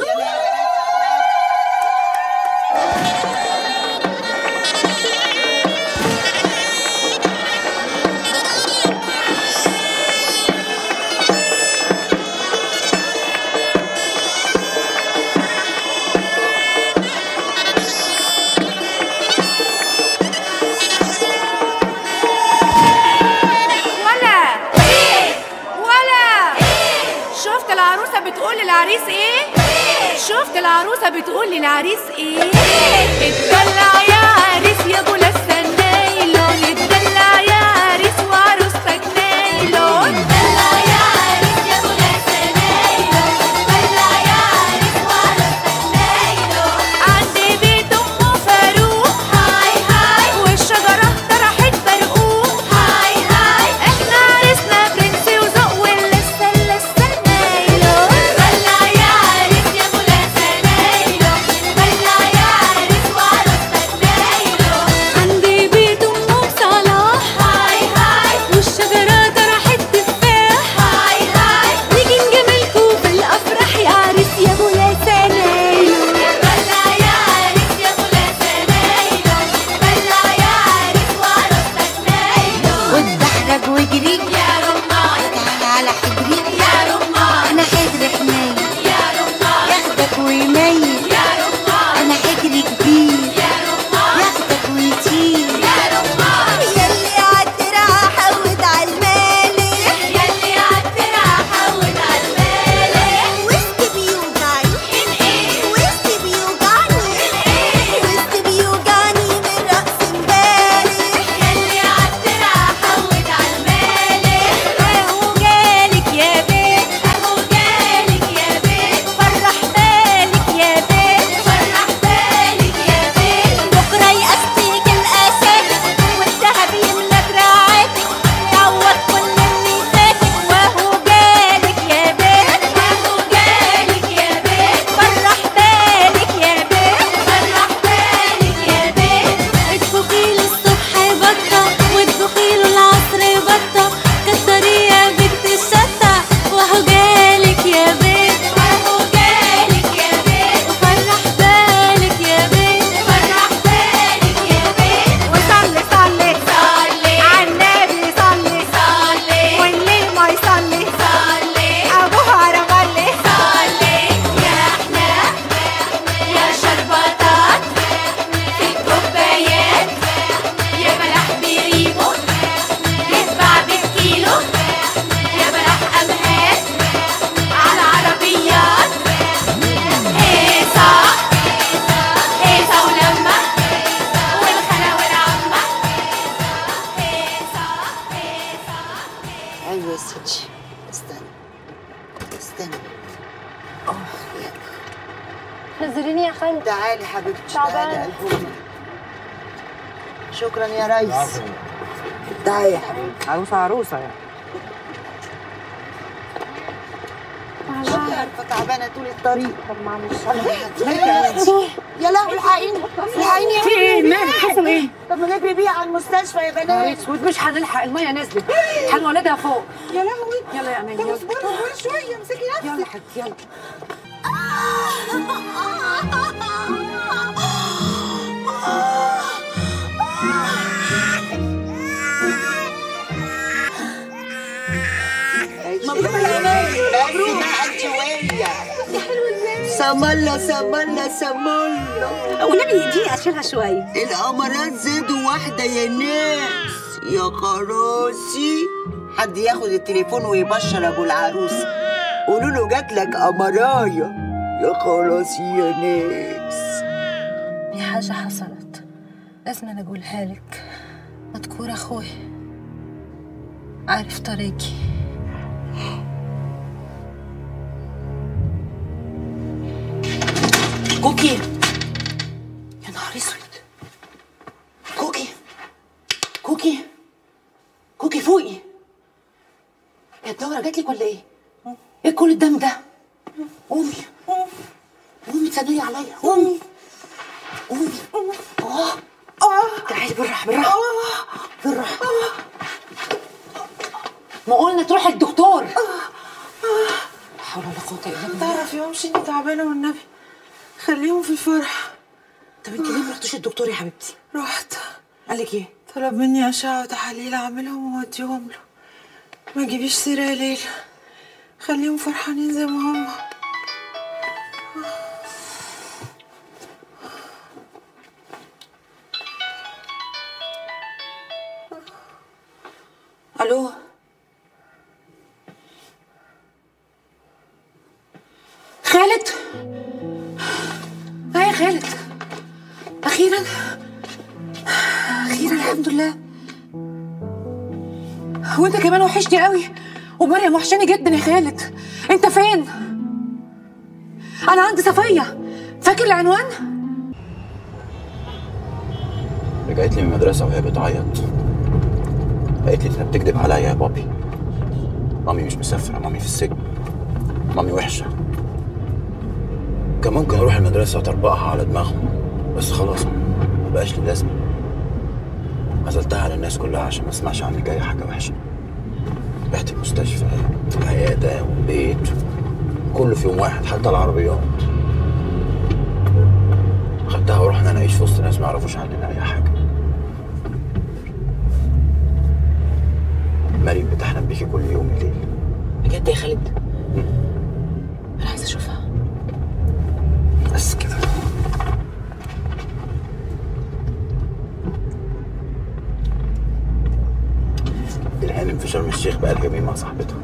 ولا ولا شفت العروسة بتقول للعريس ايه؟ شفت العروسة بتقول للعريس ايه؟ اتدلع يا عريس يا ابو لسه نايلون اتدلع يا عريس وعروستك نايلون اتدلع يا عريس يا ابو لسه نايلون اتدلع يا عريس وعروستك نايلون عندي بيت ام فاروق هاي هاي والشجرة طرحت برقوق هاي هاي احنا عرسنا برنسي وذوق ولسه لسه نايلون اتدلع يا عريس يا ابو لسه نايلون اتدلع يا عريس وعروستك نايلون عندي بيت ام صلاح هاي هاي والشجرة طرحت تفاح هاي هاي نيجي نجاملكوا في الافراح يا عريس يا ابو لسه نايلون اتدلع يا عريس يا ابو لسه نايلون اتدلع يا عريس وعروستك نايلون واتدحرج واجري يا رمان تعالى على حجري يا رمان انا حجر حنين يا رمان ياخدك ويميل يا رمان انا حجر كبير يا رمان ياخدك ويطير يا رمان يلي عالدرع حود عالمالح يلي عالدرع حود عالمالح وسط بيوجعني وسط بيوجعني وسط بيوجعني من رأس امبارح يلي عالدرع حود عالمالح اهو جالك يا بيت اهو جالك يا بيت فرح بالك يا بيت فرح بالك يا بيت بكرة يقسيك الأساتك والذهب يملى دراعاتك يعوض كل اللي فاتك وهو جالك يا بيت اهو جالك يا بيت فرح بالك يا بيت فرح بالك يا بيت اطبخي له الصبح بطة واطبخي له العصر بطة كتري يا بنت الشطة وهو جالك يا بيت اهو جالك يا بيت وفرح بالك يا بيت فرح بالك يا بيت وصلي صلي صلي عالنبي صلي صلي واللي ما يصلي صلي ابوها رملي صلي يا احنا يا شربطات في الكوبايات يا بلح بريمو يتباع بالكيلو يا بلح امهات على عربيات هيصة هيصة ولما والخلا والعمة هيصة ايوه يا ستي استنى استنى نزليني يا خالد تعالي حبيبتي تعبانة. تعالي قلبوني شكرا يا ريس تعالي يا حبيبتي عروسه عروسه يعني مش عارفه تعبانه طول الطريق طب معلش يا لهوي الحقيني الحقيني يا في ايه مالك حصل ايه؟ طب ما نجري بيها على المستشفى يا نهار بنات اسود مش هنلحق الميه نزلت هنولدها فوق يا لهوي يلا يا امان طب يلا اصبري اصبري شويه امسكي نفسك يلا حبيبتي يلا مبروك يا امان مبروك بقى انت وهي سمالة سمالة سمالة والنبي دي اشيلها شويه القمرات زادوا واحدة يا ناس يا خراسي حد ياخد التليفون ويبشر ابو العروس قولوا له جات لك قمرايه يا خراسي يا ناس دي حاجه حصلت لازم أنا اقولها لك مذكور اخوي عارف طريقي كوكي يا نهار اسود كوكي كوكي كوكي فوقي يا الدورة جات لك ولا ايه؟ ايه كل الدم ده؟ قومي قومي تسندي عليا قومي قومي اه اه تعالي بالراحة بالراحة بالراحة ما قلنا تروحي الدكتور لا حول ولا قوة الا بالله تعرف يا امشي اني تعبانه والنبي خليهم في الفرح طب انت ليه ما رحتوش الدكتور يا حبيبتي؟ رحت قال لك ايه؟ طلب مني اشعه وتحاليل اعملهم واوديهم له ما تجيبيش سيره يا ليلى خليهم فرحانين زي ما هم الو خالد ها يا خالد اخيرا اخيرا الحمد لله وانت كمان وحشني قوي ومريم وحشاني جدا يا خالد انت فين انا عند صفيه فاكر العنوان رجعت لي من المدرسة وهي بتعيط قالت لي انت بتكذب عليا يا بابي مامي مش مسافرة مامي في السجن مامي وحشة كان ممكن اروح المدرسة وتربقها على دماغهم بس خلاص مبقاش لي لازمة عزلتها على الناس كلها عشان ما اسمعش عنك اي حاجة وحشة بعت المستشفى والعيادة والبيت كله في يوم واحد حتى العربيات خدتها ورحنا نعيش في وسط ناس ما يعرفوش عننا اي حاجة مريم بتحلم بيكي كل يوم الليل بجد يا خالد انا عايزه اشوفها بس كده الهانم في شرم الشيخ بقى يومين مع صاحبتها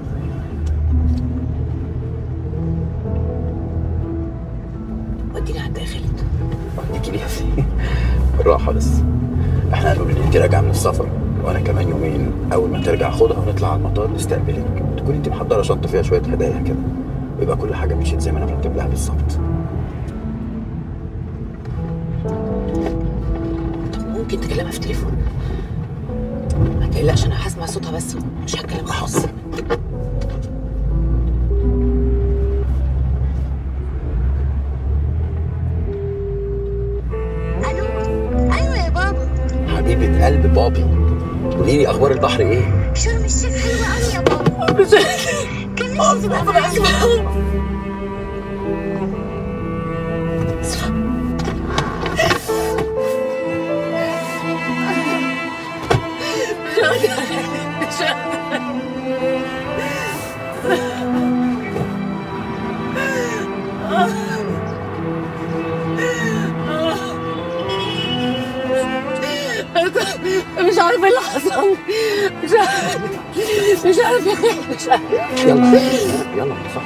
وديني عندها يا خالد وديكي ليها فين بالراحة بس احنا هنقول ان انت راجعة من السفر وانا كمان يومين اول ما ترجع خدها ونطلع على المطار نستقبلك تكون انت محضرة شنطة فيها شوية هدايا كده ويبقى كل حاجة مشيت زي ما انا مرتب لها بالظبط ممكن تكلمها في التليفون ما تقلقش انا هسمع صوتها بس مش هتكلمها خالص ايوه يا بابا حبيبة قلب بابي قولي لي اخبار البحر ايه؟ شرم الشيخ حلوه قوي يا بابا كان نفسي تبقى معانا مش عارفه ايه اللي حصل مش عارفه مش عارفه مش عارفه يلا يلا صح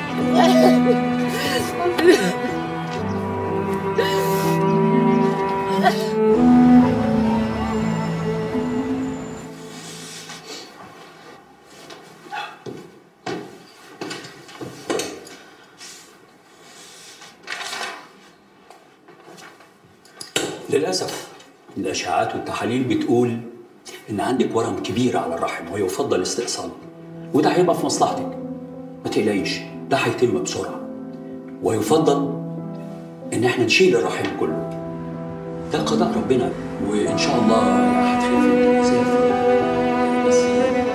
للأسف الأشعاعات والتحاليل بتقول إن عندك ورم كبير على الرحم ويفضل استئصاله وده هيبقى في مصلحتك ما تقلقيش ده هيتم بسرعة ويفضل إن احنا نشيل الرحم كله ده قضاء ربنا وان شاء الله هتخف الدنيا زي الفل. بس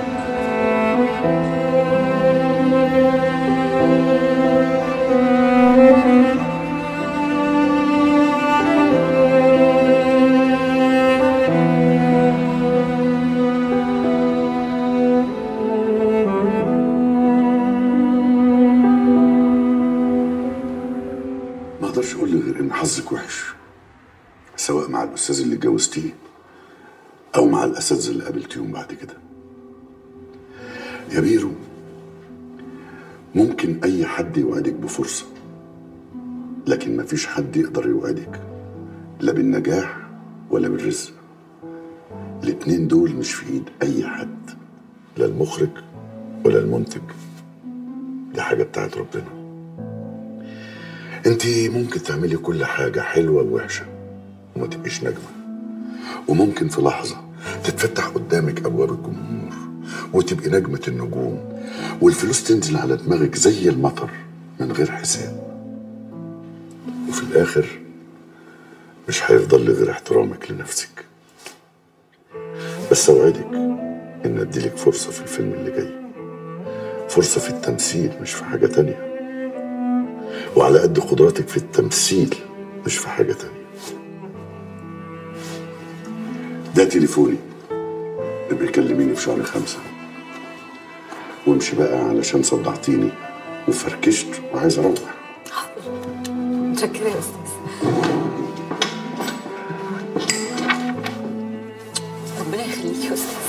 ما اقدرش اقول لك غير ان حظك وحش سواء مع الاستاذ اللي اتجوزتيه او مع الاساتذه اللي قابلتيهم بعد كده يا بيرو ممكن اي حد يوعدك بفرصه لكن مفيش حد يقدر يوعدك لا بالنجاح ولا بالرزق الاتنين دول مش في ايد اي حد لا المخرج ولا المنتج دي حاجه بتاعت ربنا انت ممكن تعملي كل حاجة حلوة ووحشة وما تبقيش نجمة وممكن في لحظة تتفتح قدامك أبواب الجمهور وتبقي نجمة النجوم والفلوس تنزل على دماغك زي المطر من غير حساب وفي الآخر مش هيفضل لي غير احترامك لنفسك بس أوعدك إن أديلك فرصة في الفيلم اللي جاي فرصة في التمثيل مش في حاجة تانية وعلى قد قدراتك في التمثيل مش في حاجة تانية ده تليفوني ابقي كلميني في شهر خمسة وامشي بقى علشان صدعتيني وفركشت وعايز اروح متشكرة يا أستاذ ربنا يخليك يا أستاذ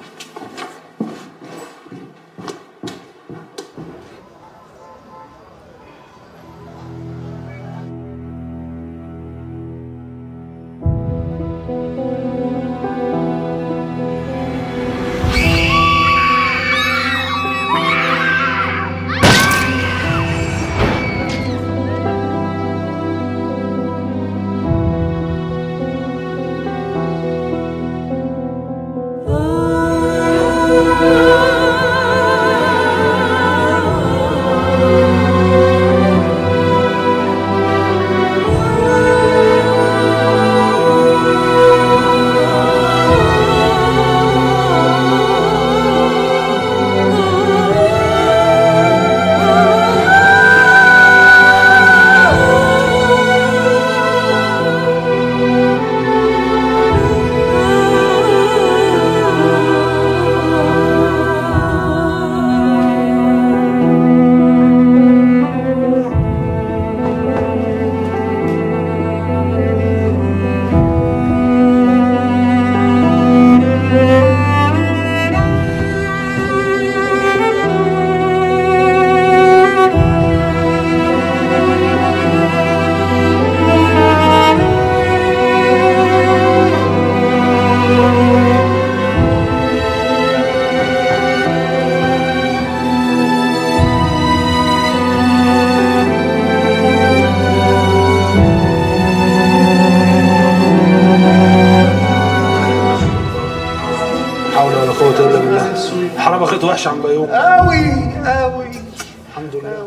حول ولا قوة إلا بالله حرام أخيط وحش عن بيوم قوي قوي الحمد لله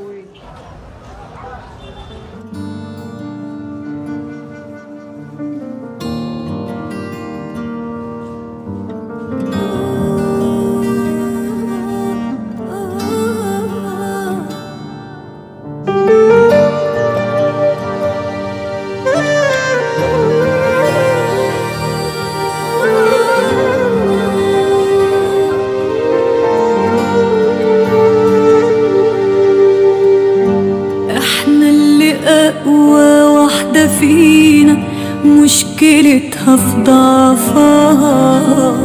احنا اللي اقوى واحدة فينا مشكلتها في ضعفها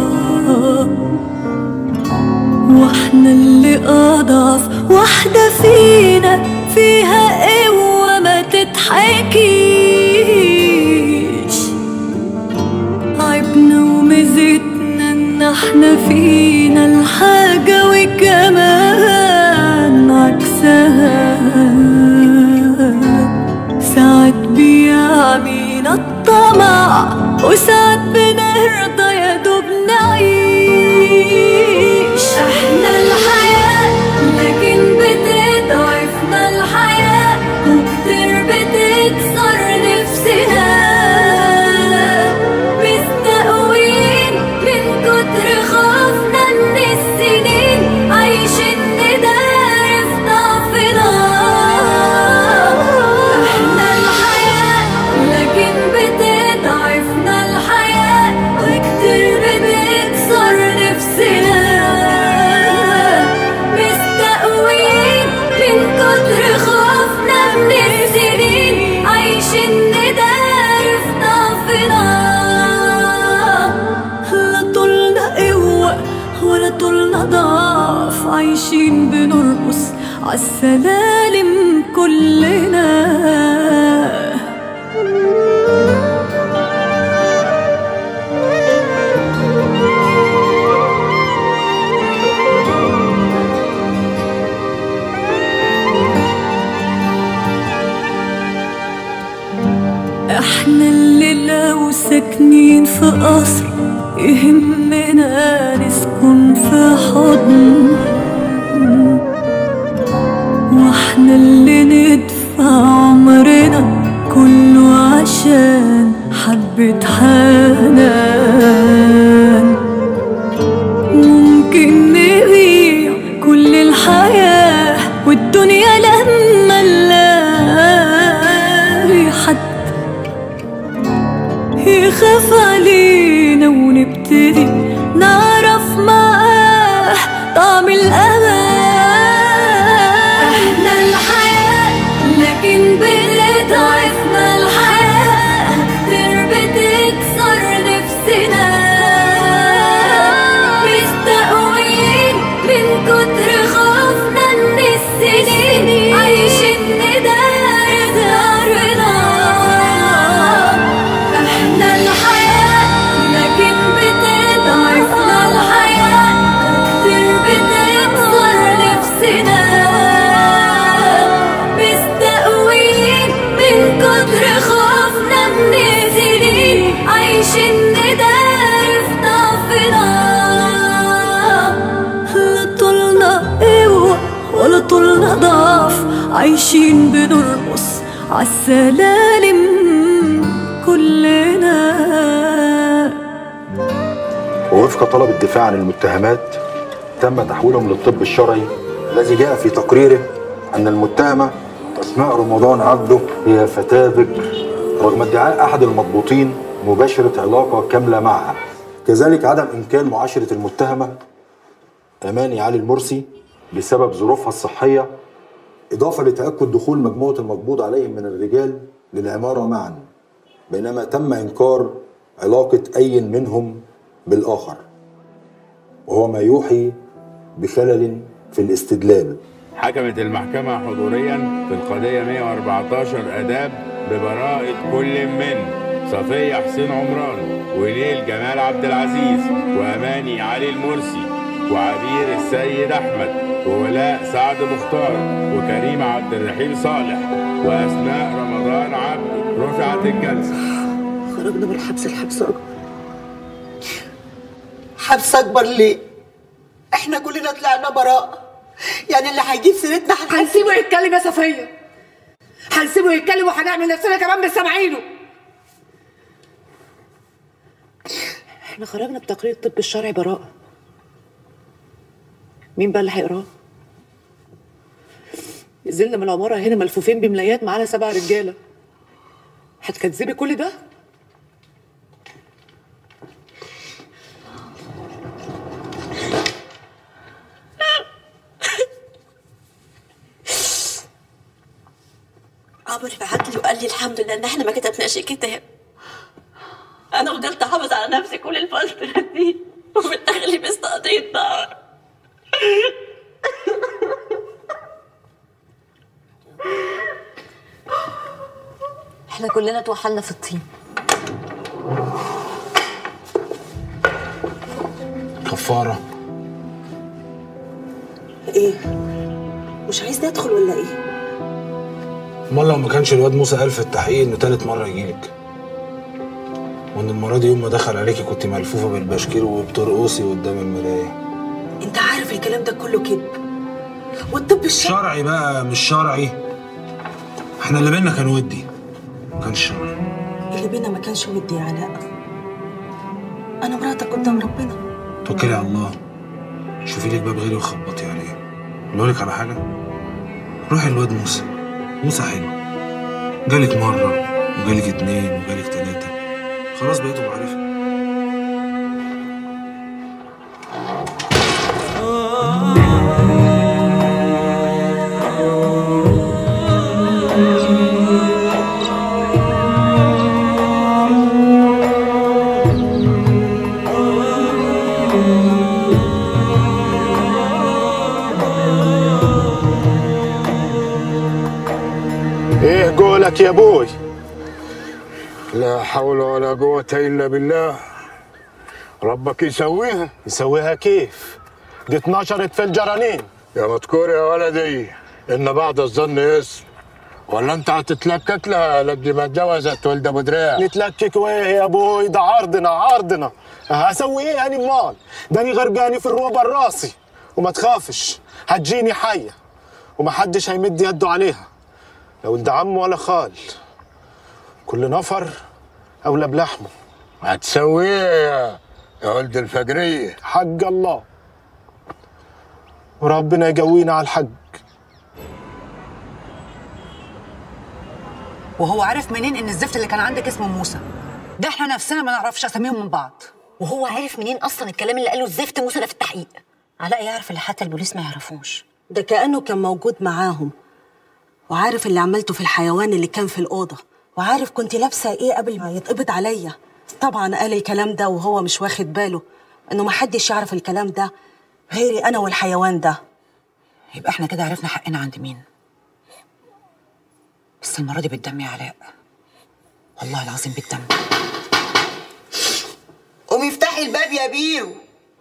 واحنا اللي اضعف واحدة فينا فيها قوة ما تتحكيش عيبنا وميزتنا ان احنا فينا الحاجة وكمان عكسها ساعات بيعمينا الطمع وساعات بنرضى يا دوب نعيش احنا الحياة لكن بتضعفنا الحياة وكتير بتكسر نفسنا عالسلالم كلنا احنا اللي لو ساكنين في قصر يهمنا نسكن في حضن واحنا اللي ندفع عمرنا كله عشان حبة حنان ممكن نبيع كل الحياة والدنيا لما نلاقي حد يخاف علينا ونبتدي نعرف معاه طعم الأمان احنا الحياة لكن بتضعفنا الحياة كتير بتكسر نفسنا مستقويين من كتر خوفنا ان السنين عايشين ندار دارنا احنا الحياة لكن بتضعفنا الحياة كتير بتكسر نفسنا مستقويين من كتر خوفنا من السنين عايشين ندار في ضعفنا لا طولنا قوة ولا طولنا ضعف عايشين بنرقص عالسلالم كلنا ووفق طلب الدفاع عن المتهمات تم تحويلهم للطب الشرعي الذي جاء في تقريره أن المتهمة أسماء رمضان عبده هي فتاة بكر رغم ادعاء أحد المضبوطين مباشرة علاقة كاملة معها كذلك عدم إمكان معاشرة المتهمة أماني علي المرسي بسبب ظروفها الصحية إضافة لتأكد دخول مجموعة المقبوض عليهم من الرجال للعمارة معا بينما تم إنكار علاقة أي منهم بالآخر وهو ما يوحي بخلل في الاستدلال حكمت المحكمة حضوريا في القضية 114 آداب ببراءة كل من صفية حسين عمران ونيل جمال عبد العزيز وأماني علي المرسي وعبير السيد أحمد وولاء سعد مختار وكريم عبد الرحيم صالح وأسماء رمضان عبد رفعت الجلسة خرجنا من الحبس الحبس أكبر حبس أكبر ليه؟ إحنا كلنا طلعنا براء يعني اللي هيجيب سيرتنا هنسيبه يتكلم يا صفية هنسيبه يتكلم وهنعمل نفسنا كمان مش سامعينه احنا خرجنا بتقرير الطب الشرعي براءة مين بقى اللي هيقراه؟ نزلنا من العمارة هنا ملفوفين بملايات معانا سبع رجالة هتكذبي كل ده؟ عمرو بعت لي وقال لي الحمد لله ان احنا ما كتبناش الكتاب انا فضلت احافظ على نفسي كل الفتره دي وفي الاخر لبست قضيه نار احنا كلنا اتوحلنا في الطين كفارة ايه مش عايز ادخل ولا ايه امال لو ما كانش الواد موسى قال في التحقيق انه تالت مرة يجيلك وان المرة دي يوم ما دخل عليكي كنت ملفوفة بالبشكير وبترقصي قدام المراية انت عارف الكلام ده كله كذب والطب الشرعي شرعي بقى مش شرعي احنا اللي بينا كان ودي ما كانش شرعي اللي بينا ما كانش ودي يا علاء انا مراتك قدام ربنا توكلي على الله شوفي لك باب غيري وخبطي عليه اقول لك على حاجة روحي الواد موسى موسى حلو جالك مرة وجالك اتنين وجالك تلاتة خلاص بقيتوا معرفة لك يا ابوي لا حول ولا قوة إلا بالله ربك يسويها يسويها كيف؟ دي اتنشرت في الجرانين يا مذكور يا ولدي إن بعد الظن اسم ولا أنت هتتلكك لها لك دي ما اتجوزت ولد أبو دراع نتلكك وإيه يا أبوي ده عرضنا عرضنا هسوي إيه يعني أمال؟ داني غرقاني في الروبة الراسي وما تخافش هتجيني حية ومحدش هيمد يده عليها لا ولد عم ولا خال كل نفر أولى بلحمه هتسويه يا ولد الفجرية حق الله وربنا يقوينا على الحج وهو عارف منين ان الزفت اللي كان عندك اسمه موسى ده احنا نفسنا ما نعرفش اساميهم من بعض وهو عارف منين اصلا الكلام اللي قاله الزفت موسى ده في التحقيق علاء يعرف اللي حتى البوليس ما يعرفوش ده كأنه كان موجود معاهم وعارف اللي عملته في الحيوان اللي كان في الأوضة وعارف كنت لابسة إيه قبل ما يتقبض عليا طبعا قال الكلام ده وهو مش واخد باله إنه محدش يعرف الكلام ده غيري أنا والحيوان ده يبقى احنا كده عرفنا حقنا عند مين بس المره دي بالدم يا علاء والله العظيم بالدم قومي افتحي الباب يا بيرو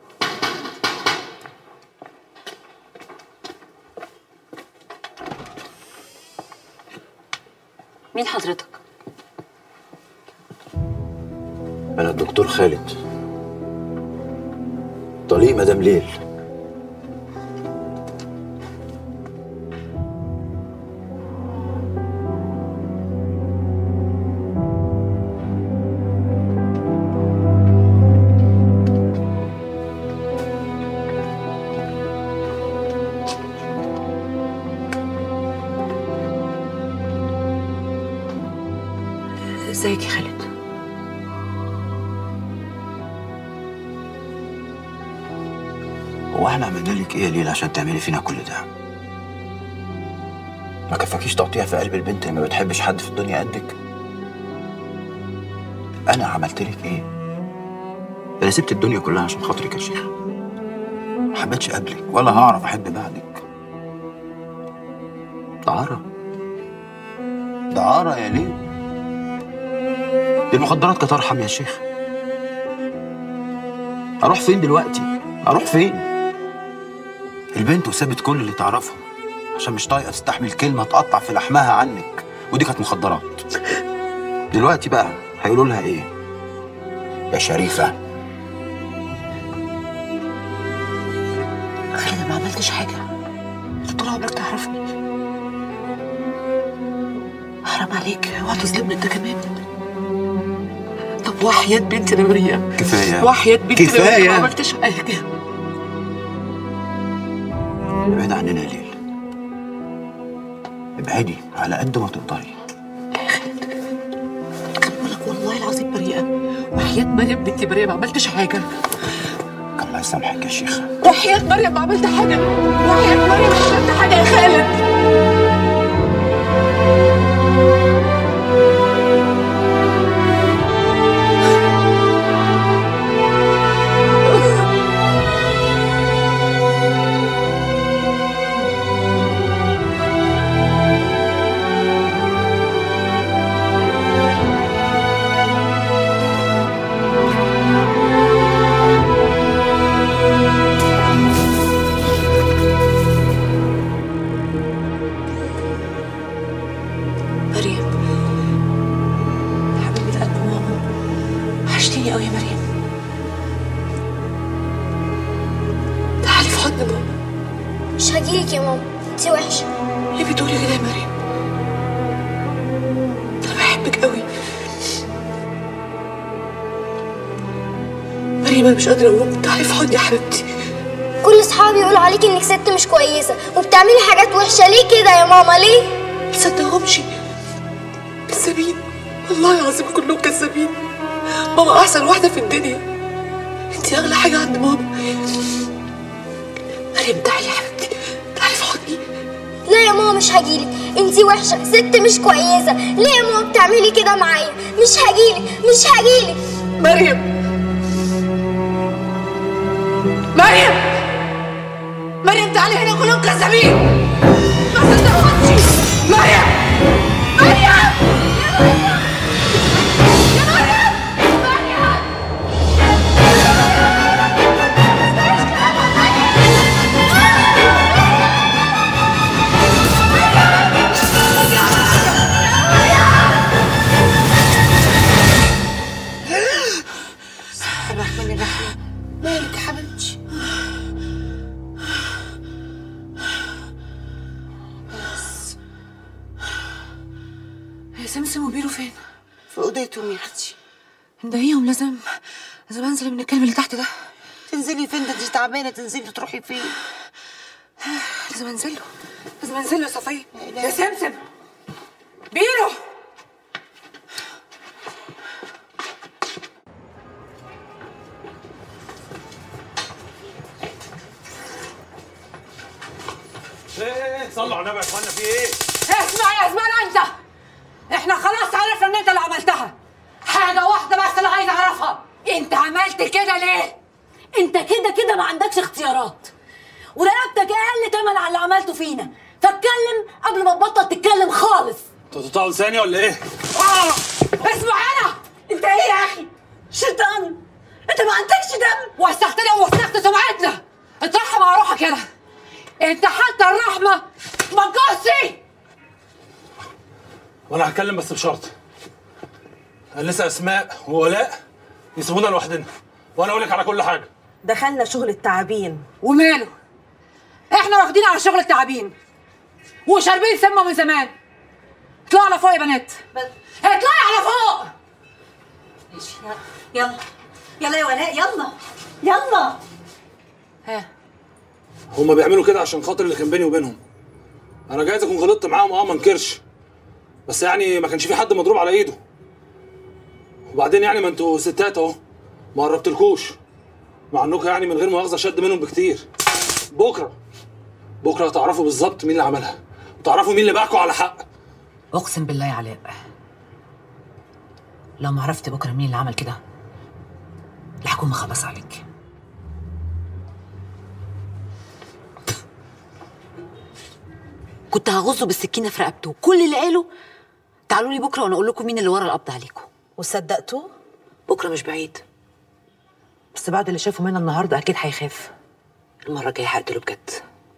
مين حضرتك؟ أنا الدكتور خالد طليق مدام ليل ازيك يا خالد هو احنا عملنا لك ايه يا ليل عشان تعملي فينا كل ده؟ ما كفاكيش تقطيع في قلب البنت اللي ما بتحبش حد في الدنيا قدك؟ انا عملت لك ايه؟ انا سبت الدنيا كلها عشان خاطرك يا شيخ ما حبيتش قبلك ولا هعرف احب بعدك دعارة دعارة يا ليل دي المخدرات كانت ارحم يا شيخ اروح فين دلوقتي؟ اروح فين؟ البنت وسابت كل اللي تعرفه عشان مش طايقه تستحمل كلمه تقطع في لحمها عنك ودي كانت مخدرات دلوقتي بقى هيقولوا لها ايه؟ يا شريفه خالد ما عملتش حاجه انت طول عمرك تعرفني حرام عليك اوعى تظلمني انت كمان طب وحياة بنتي انا مريم كفايه وحياة بنتي أنا مريم ما كفايه عملتش حاجه ابعدي عننا يا ليل ابعدي على قد ما تقدري لك والله العظيم بريئه وحياة مريم بنتي مريم ما عملتش حاجه الله يسامحك يا شيخه وحياة مريم ما عملت حاجه وحياة مريم ما عملت حاجه يا خالد مريم حبيبة قلب ماما وحشتيني قوي يا مريم تعالي في حضن ماما مش هجيلك يا ماما انت وحشه ليه بتقولي كده يا مريم انا بحبك قوي مريم انا مش قادره اقوم تعالي في حضني يا حبيبتي كل اصحابي يقولوا عليكي انك ست مش كويسه وبتعملي حاجات وحشه ليه كده يا ماما ليه تصدقهمش كذابين والله العظيم كلهم كذابين ماما احسن واحده في الدنيا انت اغلى حاجه عند ماما مريم تعالي يا حبيبتي تعالي في حضني لا يا ماما مش هجيلك انت وحشه ست مش كويسه ليه يا ماما بتعملي كده معايا مش هجيلك مش هجيلك مريم مريم مريم تعالي هنا كلهم كذابين ما صدقهمش مريم مريم الرحمن الرحيم مالك يا حبيبتي بس يا سمسم وبيرو فين؟ في اوضتهم يا اختي ندهيهم لازم لازم انزل من الكلب اللي تحت ده تنزلي فين ده انت تعبانه تنزلي تروحي فين لازم انزل له لازم انزل له يا صفيه يا سمسم بيرو ايه صلوا على النبي يا اخوانا في ايه؟ اسمع يا زمان انت احنا خلاص عرفنا ان انت اللي عملتها حاجه واحده بس اللي عايز اعرفها انت عملت كده ليه انت كده كده ما عندكش اختيارات ورقبتك اقل تمن على اللي عملته فينا فاتكلم قبل ما تبطل تتكلم خالص انتوا تقطعوا لساني ولا ايه؟ اه اسمع انا انت ايه يا اخي شيطان انت ما عندكش دم وسختنا ووسخت سمعتنا اترحم على روحك كده انت حتى الرحمه ما تجوزش وانا هتكلم بس بشرط لسه اسماء وولاء يسيبونا لوحدنا وانا اقول لك على كل حاجه دخلنا شغل التعابين وماله احنا واخدين على شغل التعابين وشاربين سمه من زمان اطلعوا على فوق يا بنات اطلعي على فوق يلا يلا يا ولاء يلا يلا ها هما بيعملوا كده عشان خاطر اللي كان بيني وبينهم انا جايز اكون غلطت معاهم اه ما انكرش بس يعني ما كانش في حد مضروب على ايده وبعدين يعني ما انتوا ستات اهو ما قربتلكوش مع انكم يعني من غير مؤاخذه شد منهم بكتير بكره بكره هتعرفوا بالظبط مين اللي عملها وتعرفوا مين اللي باعكوا على حق اقسم بالله يا علاء لو ما عرفت بكره مين اللي عمل كده الحكومه خلص عليك كنت هغزه بالسكينه في رقبته كل اللي قاله تعالوا لي بكره وانا اقول لكم مين اللي ورا القبض عليكم وصدقتوه بكره مش بعيد بس بعد اللي شافه منها النهارده اكيد هيخاف المره الجايه هقتله بجد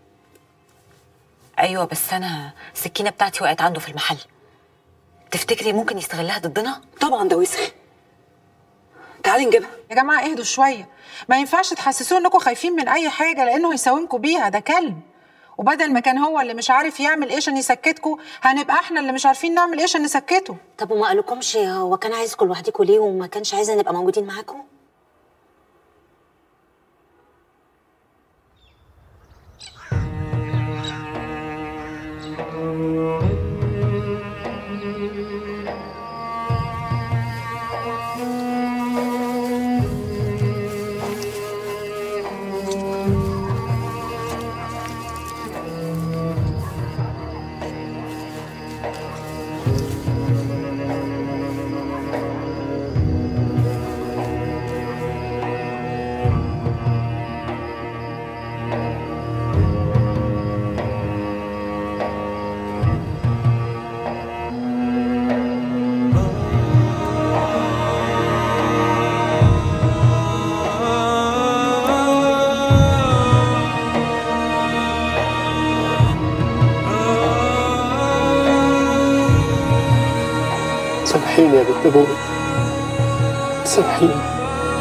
ايوه بس انا السكينه بتاعتي وقعت عنده في المحل تفتكري ممكن يستغلها ضدنا طبعا ده وسخ تعالي نجيبها يا جماعه اهدوا شويه ما ينفعش تحسسوه انكم خايفين من اي حاجه لانه هيساومكم بيها ده كلب وبدل ما كان هو اللي مش عارف يعمل ايه عشان يسكتكم هنبقى احنا اللي مش عارفين نعمل ايه عشان نسكته طب وما قالكمش هو كان عايزكم لوحدكم ليه وما كانش عايزنا نبقى موجودين معاكم سامحيني يا بنت ابوي سامحيني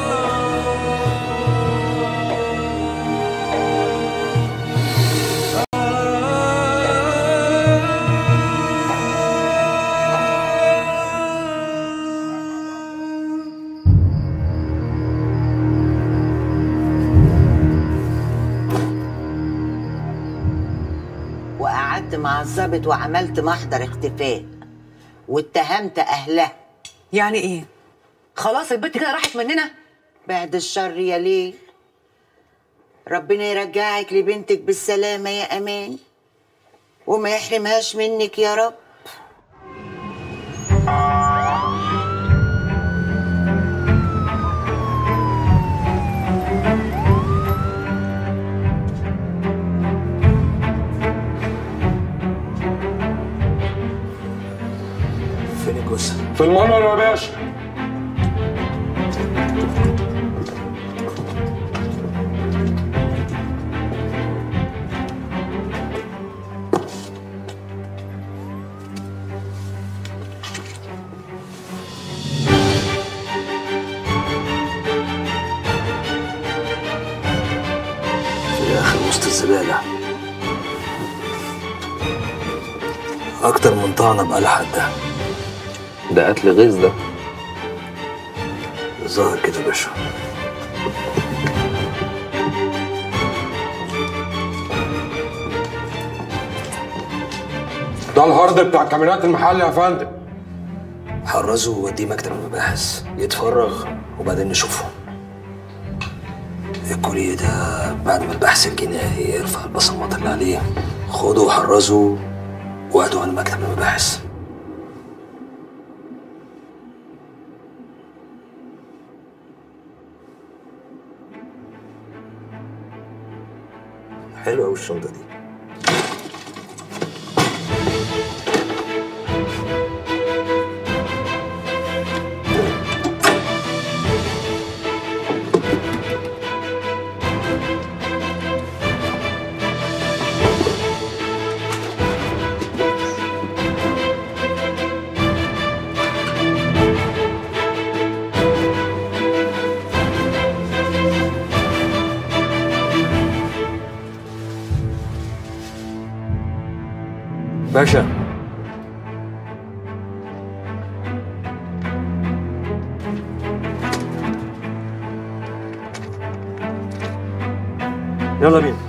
وقعدت مع الظابط وعملت محضر اختفاء واتهمت اهلها يعني ايه خلاص البنت كده راحت مننا بعد الشر يا ليل ربنا يرجعك لبنتك بالسلامة يا أمان وما يحرمهاش منك يا رب فين الجثه؟ في المنور يا باشا الزبالة أكتر من طعنة بقلع حدها ده قتل غيظ ده ظاهر كده يا باشا ده الهارد بتاع كاميرات المحل يا فندم حرزه ووديه مكتب المباحث يتفرغ وبعدين نشوفه الكوليه ده بعد ما البحث الجنائي يرفع البصمات اللي عليه خده وحرزه وهاته على مكتب المباحث حلوة أوي الشنطة دي باشا يلا بينا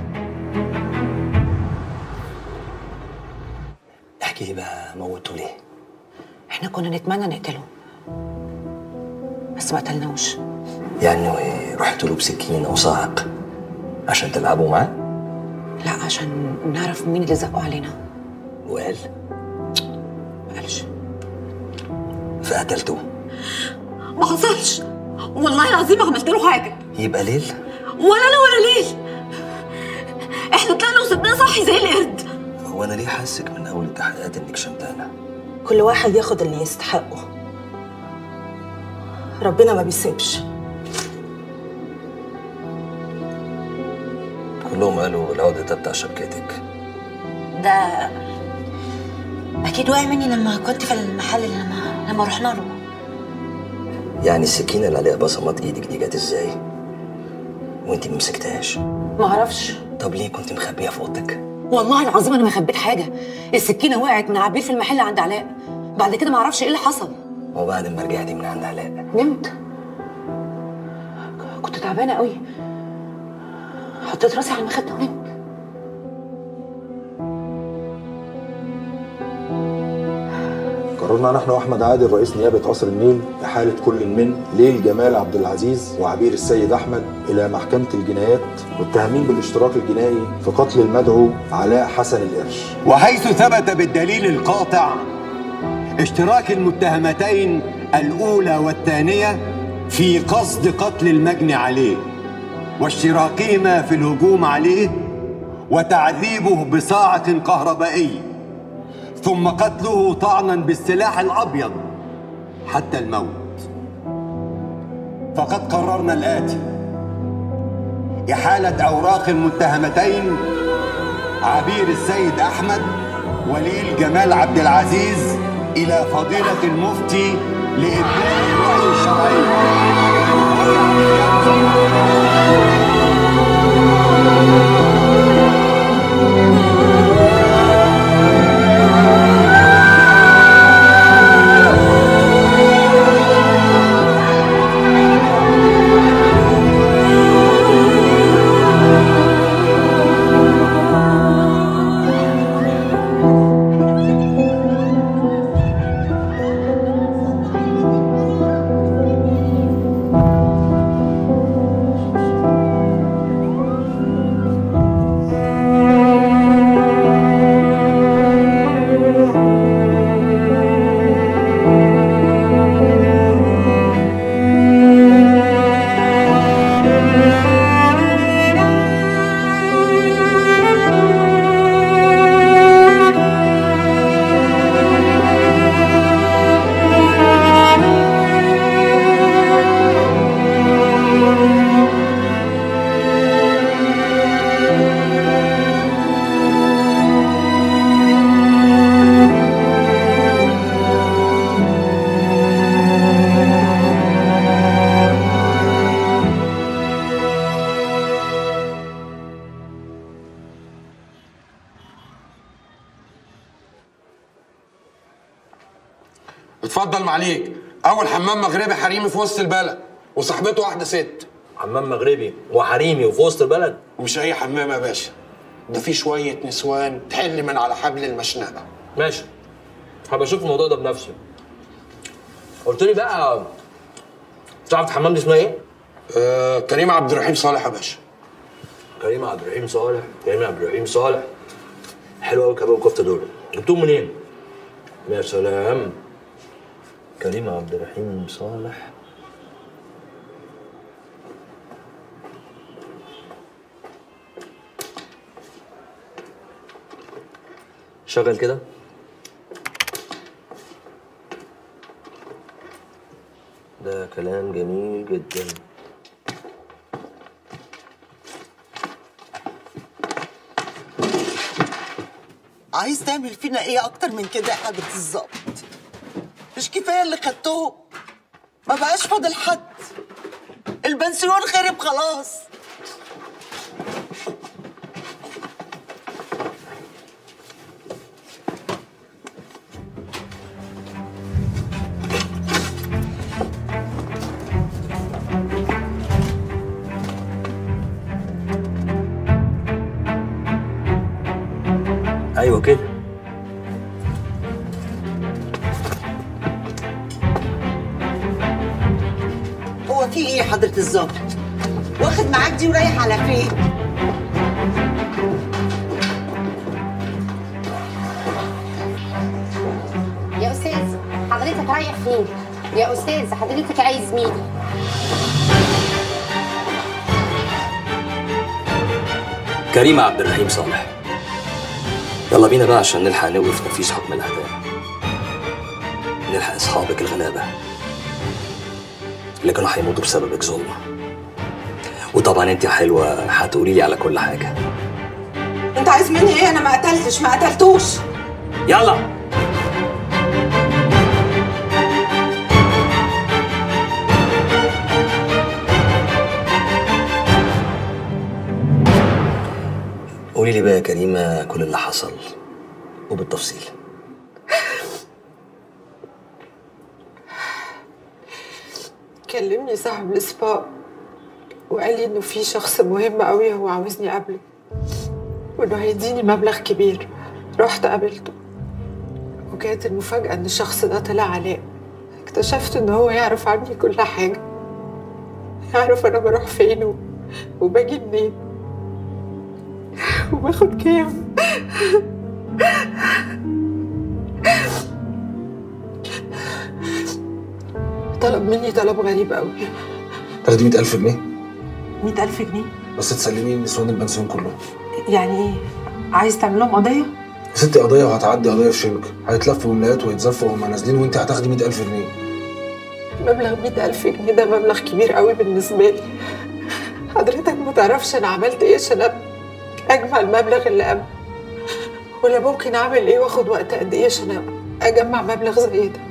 احكي لي بقى موتوا ليه احنا كنا نتمنى نقتله بس ما قتلناهوش يعني رحت له بسكين او صاعق عشان تلعبوا معاه لا عشان نعرف مين اللي زقوا علينا وقال ما قالش فقتلته ما حصلش والله العظيم ما عملت له حاجه يبقى ليل ولا انا ولا ليل احنا طلعنا وسبناه صاحي زي القرد هو انا ليه حاسك من اول التحقيقات انك شمتانه كل واحد ياخد اللي يستحقه ربنا ما بيسيبش كلهم قالوا العقد ده بتاع شبكتك ده اكيد وقع مني لما كنت في المحل لما لما رحنا له يعني السكينه اللي عليها بصمات ايدك دي جت ازاي وانت ما مسكتهاش ما اعرفش طب ليه كنت مخبيها في اوضتك والله العظيم انا ما خبيت حاجه السكينه وقعت من عبير في المحل عند علاء بعد كده ما اعرفش ايه اللي حصل وبعد ما رجعتي من عند علاء نمت كنت تعبانه قوي حطيت راسي على المخده ونمت قررنا نحن واحمد عادل رئيس نيابه قصر النيل احاله كل من ليل جمال عبد العزيز وعبير السيد احمد الى محكمه الجنايات متهمين بالاشتراك الجنائي في قتل المدعو علاء حسن القرش وحيث ثبت بالدليل القاطع اشتراك المتهمتين الأولى والثانية في قصد قتل المجني عليه واشتراكهما في الهجوم عليه وتعذيبه بصاعق كهربائي ثم قتله طعنا بالسلاح الأبيض حتى الموت فقد قررنا الآتي إحالة أوراق المتهمتين عبير السيد أحمد وليل جمال عبد العزيز إلى فضيلة المفتي لإبداء الرأي الشرعي اتفضل معليك اول حمام مغربي حريمي في وسط البلد وصاحبته واحده ست حمام مغربي وحريمي وفي وسط البلد مش اي حمام يا باشا ده في شويه نسوان تحل من على حبل المشنقه ماشي هبقى اشوف الموضوع ده بنفسي قلت لي بقى تعرف الحمام دي اسمها ايه؟ آه كريم عبد الرحيم صالح يا باشا كريم عبد الرحيم صالح كريم عبد الرحيم صالح حلو قوي كباب الكفته دول جبتهم منين؟ يا سلام كريم عبد الرحيم صالح شغل كده ده كلام جميل جدا عايز تعمل فينا ايه اكتر من كده يا حضرة الظابط مش كفايه اللي خدتهم ما بقاش فاضل حد البنسيون خرب خلاص ايوه كده هو في ايه يا حضرة الظابط واخد معاك دي ورايح على فين يا استاذ حضرتك رايح فين يا استاذ حضرتك عايز مين كريم عبد الرحيم صالح يلا بينا بقى عشان نلحق نوقف تنفيذ حكم الاعدام نلحق اصحابك الغلابه اللي كانوا هيموتوا بسببك ظلم وطبعا انت يا حلوه هتقولي لي على كل حاجه انت عايز مني ايه انا ما قتلتش ما قتلتوش يلا قولي لي بقى يا كريمه كل اللي حصل وبالتفصيل كلمني صاحب السبا وقال لي انه في شخص مهم قوي هو عاوزني اقابله وانه هيديني مبلغ كبير رحت قابلته وكانت المفاجأة ان الشخص ده طلع علاء اكتشفت ان هو يعرف عني كل حاجة يعرف انا بروح فين و- وباجي منين وباخد كام طلب مني طلب غريب قوي تاخدي 100000 جنيه مئة ألف جنيه بس تسلمي نسوان البنسيون كلهم يعني ايه عايز تعمل لهم قضية؟ يا ستي قضيه وهتعدي قضيه في شنك هيتلفوا ولايات ويتزفوا وهم نازلين وانت هتاخدي 100000 جنيه مبلغ مئة ألف جنيه ده مبلغ كبير قوي بالنسبة لي حضرتك ما تعرفش أنا عملت إيه عشان أب- أجمع المبلغ اللي قبل ولا ممكن أعمل إيه وآخد وقت قد إيه عشان أ- أجمع مبلغ زي ده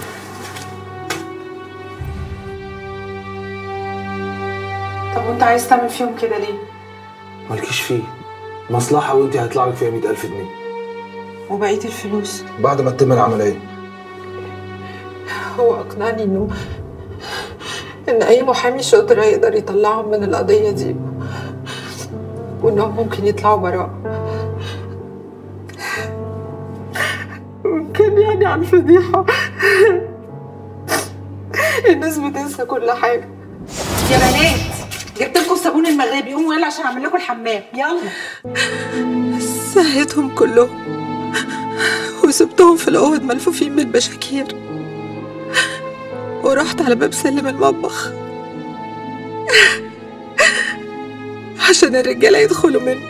طب وأنت عايز تعمل فيهم كده ليه؟ مالكيش فيه مصلحه وانت هيطلع لك فيها 100000 جنيه وبقية الفلوس بعد ما تتم العمليه هو أقنعني إنه إن أي محامي شاطر هيقدر يطلعهم من القضية دي وإنهم ممكن يطلعوا براء وكان يعني على الفضيحة الناس بتنسى كل حاجة يا بنات جبت لكم الصابون المغربي قوموا يلا عشان اعمل لكم الحمام يلا سهيتهم كلهم وسبتهم في الأوض ملفوفين بالبشاكير ورحت على باب سلم المطبخ عشان الرجالة يدخلوا منه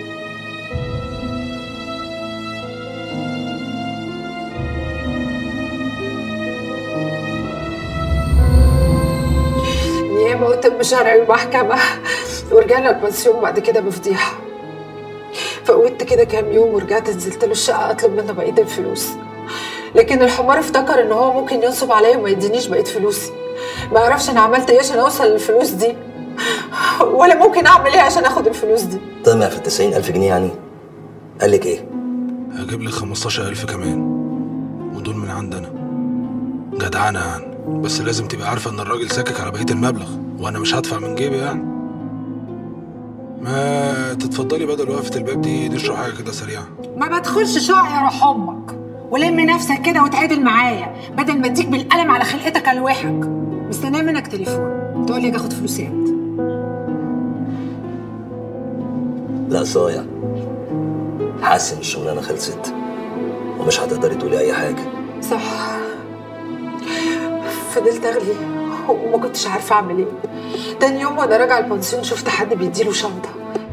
نيابة وطب شرعي ومحكمة ورجعنا البنسيون بعد كده بفضيحة فقودت كده كام يوم ورجعت نزلت له الشقة أطلب منه بقية الفلوس لكن الحمار افتكر ان هو ممكن ينصب عليا وما يدينيش بقية فلوسي ما يعرفش انا عملت ايه عشان اوصل للفلوس دي ولا ممكن اعمل ايه عشان اخد الفلوس دي طمع في التسعين ألف جنيه يعني قال لك ايه؟ هجيب لك 15000 كمان ودول من عندنا جدعانة يعني بس لازم تبقى عارفة إن الراجل ساكك على بقية المبلغ وأنا مش هدفع من جيبي يعني ما تتفضلي بدل وقفة الباب دي نشرب حاجة كده سريعة ما بدخلش شقق يا روح امك ولم نفسك كده وتعادل معايا بدل ما اديك بالقلم على خلقتك الوحك مستنيه منك تليفون تقول لي اخد فلوسات لا صايع حاسس ان الشغلانه خلصت ومش هتقدري تقولي اي حاجه صح فضلت اغلي وما كنتش عارفه اعمل ايه تاني يوم وانا راجعه البنسيون شفت حد بيديله شنطه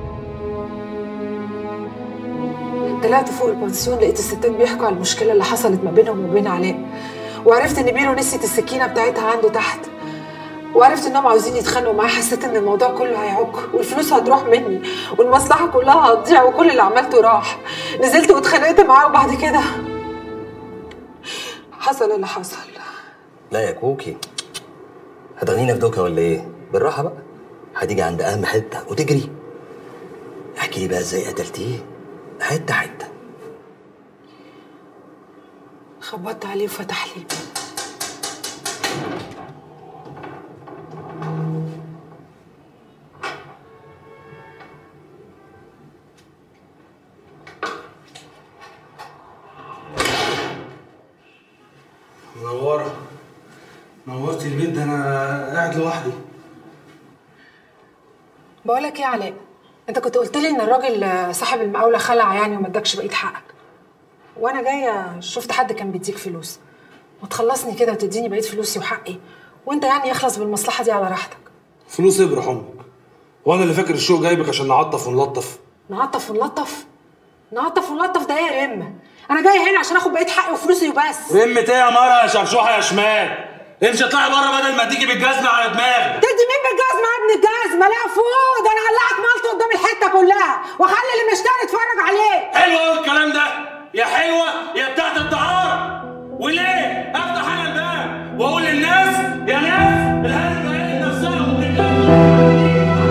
طلعت فوق البنسيون لقيت الستات بيحكوا على المشكله اللي حصلت ما بينهم وبين علاء وعرفت ان بيرو نسيت السكينه بتاعتها عنده تحت وعرفت انهم عاوزين يتخانقوا معاه حسيت ان الموضوع كله هيعك والفلوس هتروح مني والمصلحه كلها هتضيع وكل اللي عملته راح نزلت واتخانقت معاه وبعد كده حصل اللي حصل لا يا كوكي هتغنينا في دوكا ولا ايه بالراحه بقى هتيجي عند اهم حته وتجري احكي لي بقى ازاي قتلتيه حته حته خبطت عليه وفتح لي الباب منورة نورتي البيت ده أنا قاعد لوحدي بقول لك ايه يا علاء انت كنت قلت لي ان الراجل آه، صاحب المقاوله خلع يعني وما ادكش بقيه حقك وانا جايه شفت حد كان بيديك فلوس ما تخلصني كده وتديني بقيه فلوسي وحقي وانت يعني يخلص بالمصلحه دي على راحتك فلوس ابرح أمك وأنا اللي فاكر الشوق جايبك عشان نعطف ونلطف نعطف ونلطف نعطف ونلطف ده ايه يا رمه انا جايه هنا عشان اخد بقيه حقي وفلوسي وبس رمة إيه يا مرة يا شرشوحة يا شمال امشي اطلعي بره بدل ما تيجي بالجزمة على دماغك تدي مين بالجزمه يا ابن الجزمه لا فوق ده انا هقلعك مالته قدام الحته كلها واخلي اللي مشتري يتفرج عليه حلو قوي الكلام ده يا حلوة يا بتاعت الدعارة وليه افتح انا الباب واقول للناس يا ناس الهانم قالت نفسها وبتتكلم.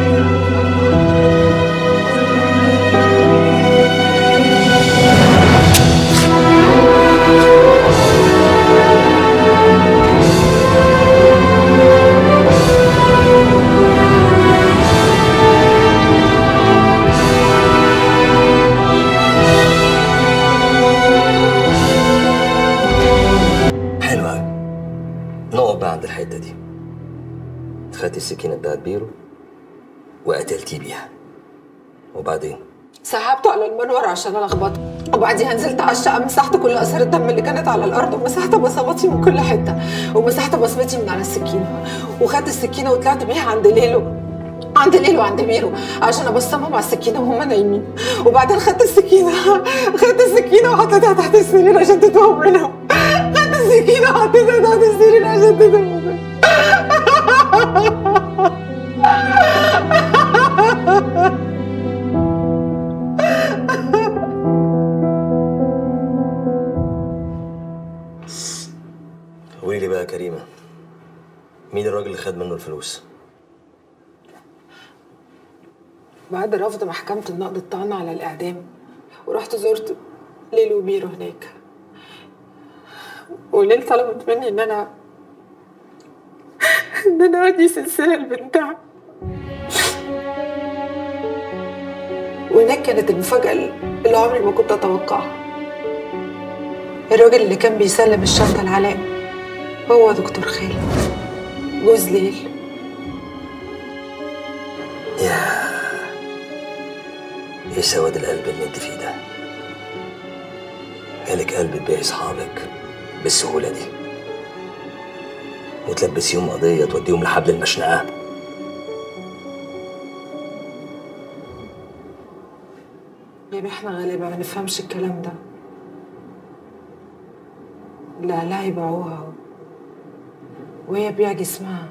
حلو قوي نقعد بقى عند الحته دي خدتي السكينه بتاعت بيرو وقتلتيه بيها وبعدين سحبته على المنور عشان الخبطه وبعديها نزلت على الشقه مسحت كل اثار الدم اللي كانت على الارض ومسحت بصماتي من كل حته ومسحت بصمتي من على السكينه وخدت السكينه وطلعت بيها عند ليلو عند ليلو وعند ميرو عشان ابصمهم على السكينه وهم نايمين وبعدين خدت السكينه خدت السكينه وحطيتها تحت السرير عشان تتوه منهم خدت السكينه وحطيتها تحت السرير عشان تتوه منهم قولي لي بقى يا كريمه مين الراجل اللي خد منه الفلوس بعد رفض محكمة النقد الطعن على الإعدام ورحت زرت ليلو وميرو هناك وليل طلبت مني إن أنا إن أنا أدي سلسلة لبنتها وهناك كانت المفاجأة اللي عمري ما كنت أتوقعها الراجل اللي كان بيسلم الشنطة لعلاء هو دكتور خالد جوز ليل يا ايه سواد القلب اللي انت فيه ده جالك قلب تبيعي اصحابك بالسهوله دي وتلبسيهم قضيه توديهم لحبل المشنقه يا احنا غالبا ما نفهمش الكلام ده لا لا يبيعوها وهي بيع جسمها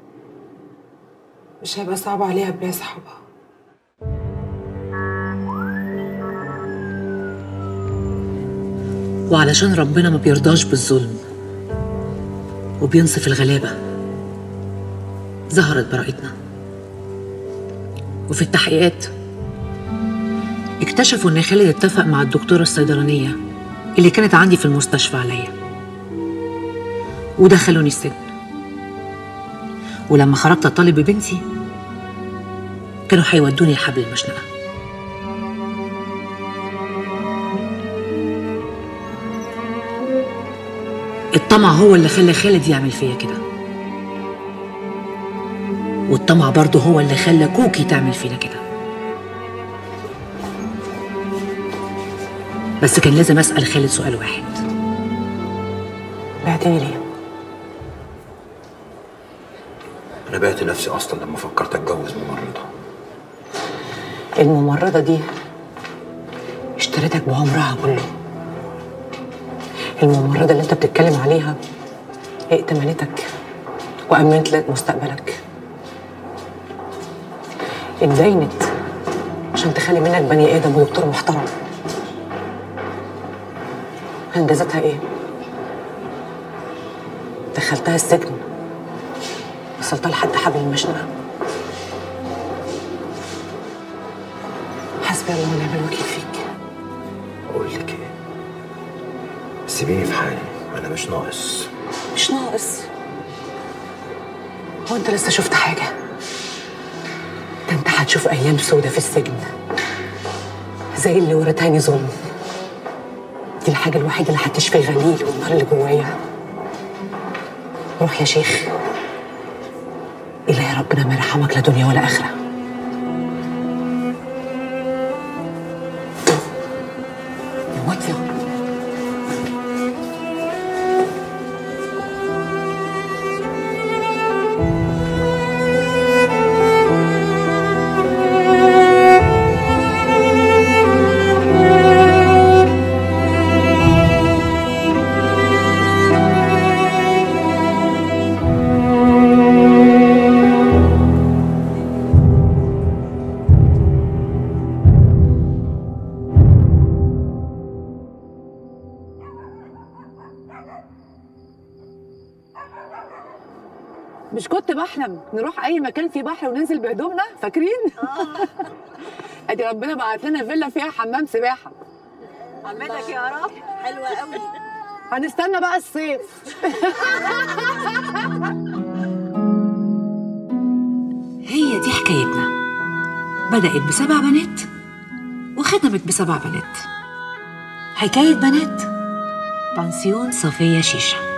مش هيبقى صعب عليها تبيع صحابها وعلشان ربنا ما بيرضاش بالظلم وبينصف الغلابة ظهرت براءتنا وفي التحقيقات اكتشفوا ان خالد اتفق مع الدكتورة الصيدلانية اللي كانت عندي في المستشفى عليا ودخلوني السجن ولما خرجت اطالب ببنتي كانوا هيودوني لحبل المشنقه الطمع هو اللي خلى خالد يعمل فيا كده والطمع برضه هو اللي خلى كوكي تعمل فينا كده بس كان لازم اسال خالد سؤال واحد بعتني ليه؟ انا بعت نفسي اصلا لما فكرت اتجوز ممرضه الممرضة دي اشتريتك بعمرها كله الممرضة اللي انت بتتكلم عليها ائتمنتك وأمنت لك مستقبلك اتدينت عشان تخلي منك بني آدم ودكتور محترم انجازتها ايه؟ دخلتها السجن وصلتها لحد حبل المشنقة حسبي الله ونعم الوكيل فيك اقول لك ايه سيبيني في حالي انا مش ناقص مش ناقص هو انت لسه شفت حاجة ده انت هتشوف ايام سودة في السجن زي اللي ورثاني ظلم دي الحاجة الوحيدة اللي هتشفي غليل والنار اللي جوايا روح يا شيخ إلهي ربنا ما يرحمك لا دنيا ولا آخرة موت يا مش كنت بحلم نروح اي مكان فيه بحر وننزل بهدومنا فاكرين ادي ربنا بعت لنا فيلا فيها حمام سباحه عمتك يا رب حلوه قوي هنستنى بقى الصيف هي دي حكايتنا بدأت بسبع بنات وختمت بسبع بنات حكاية بنات بانسيون صفية شيشة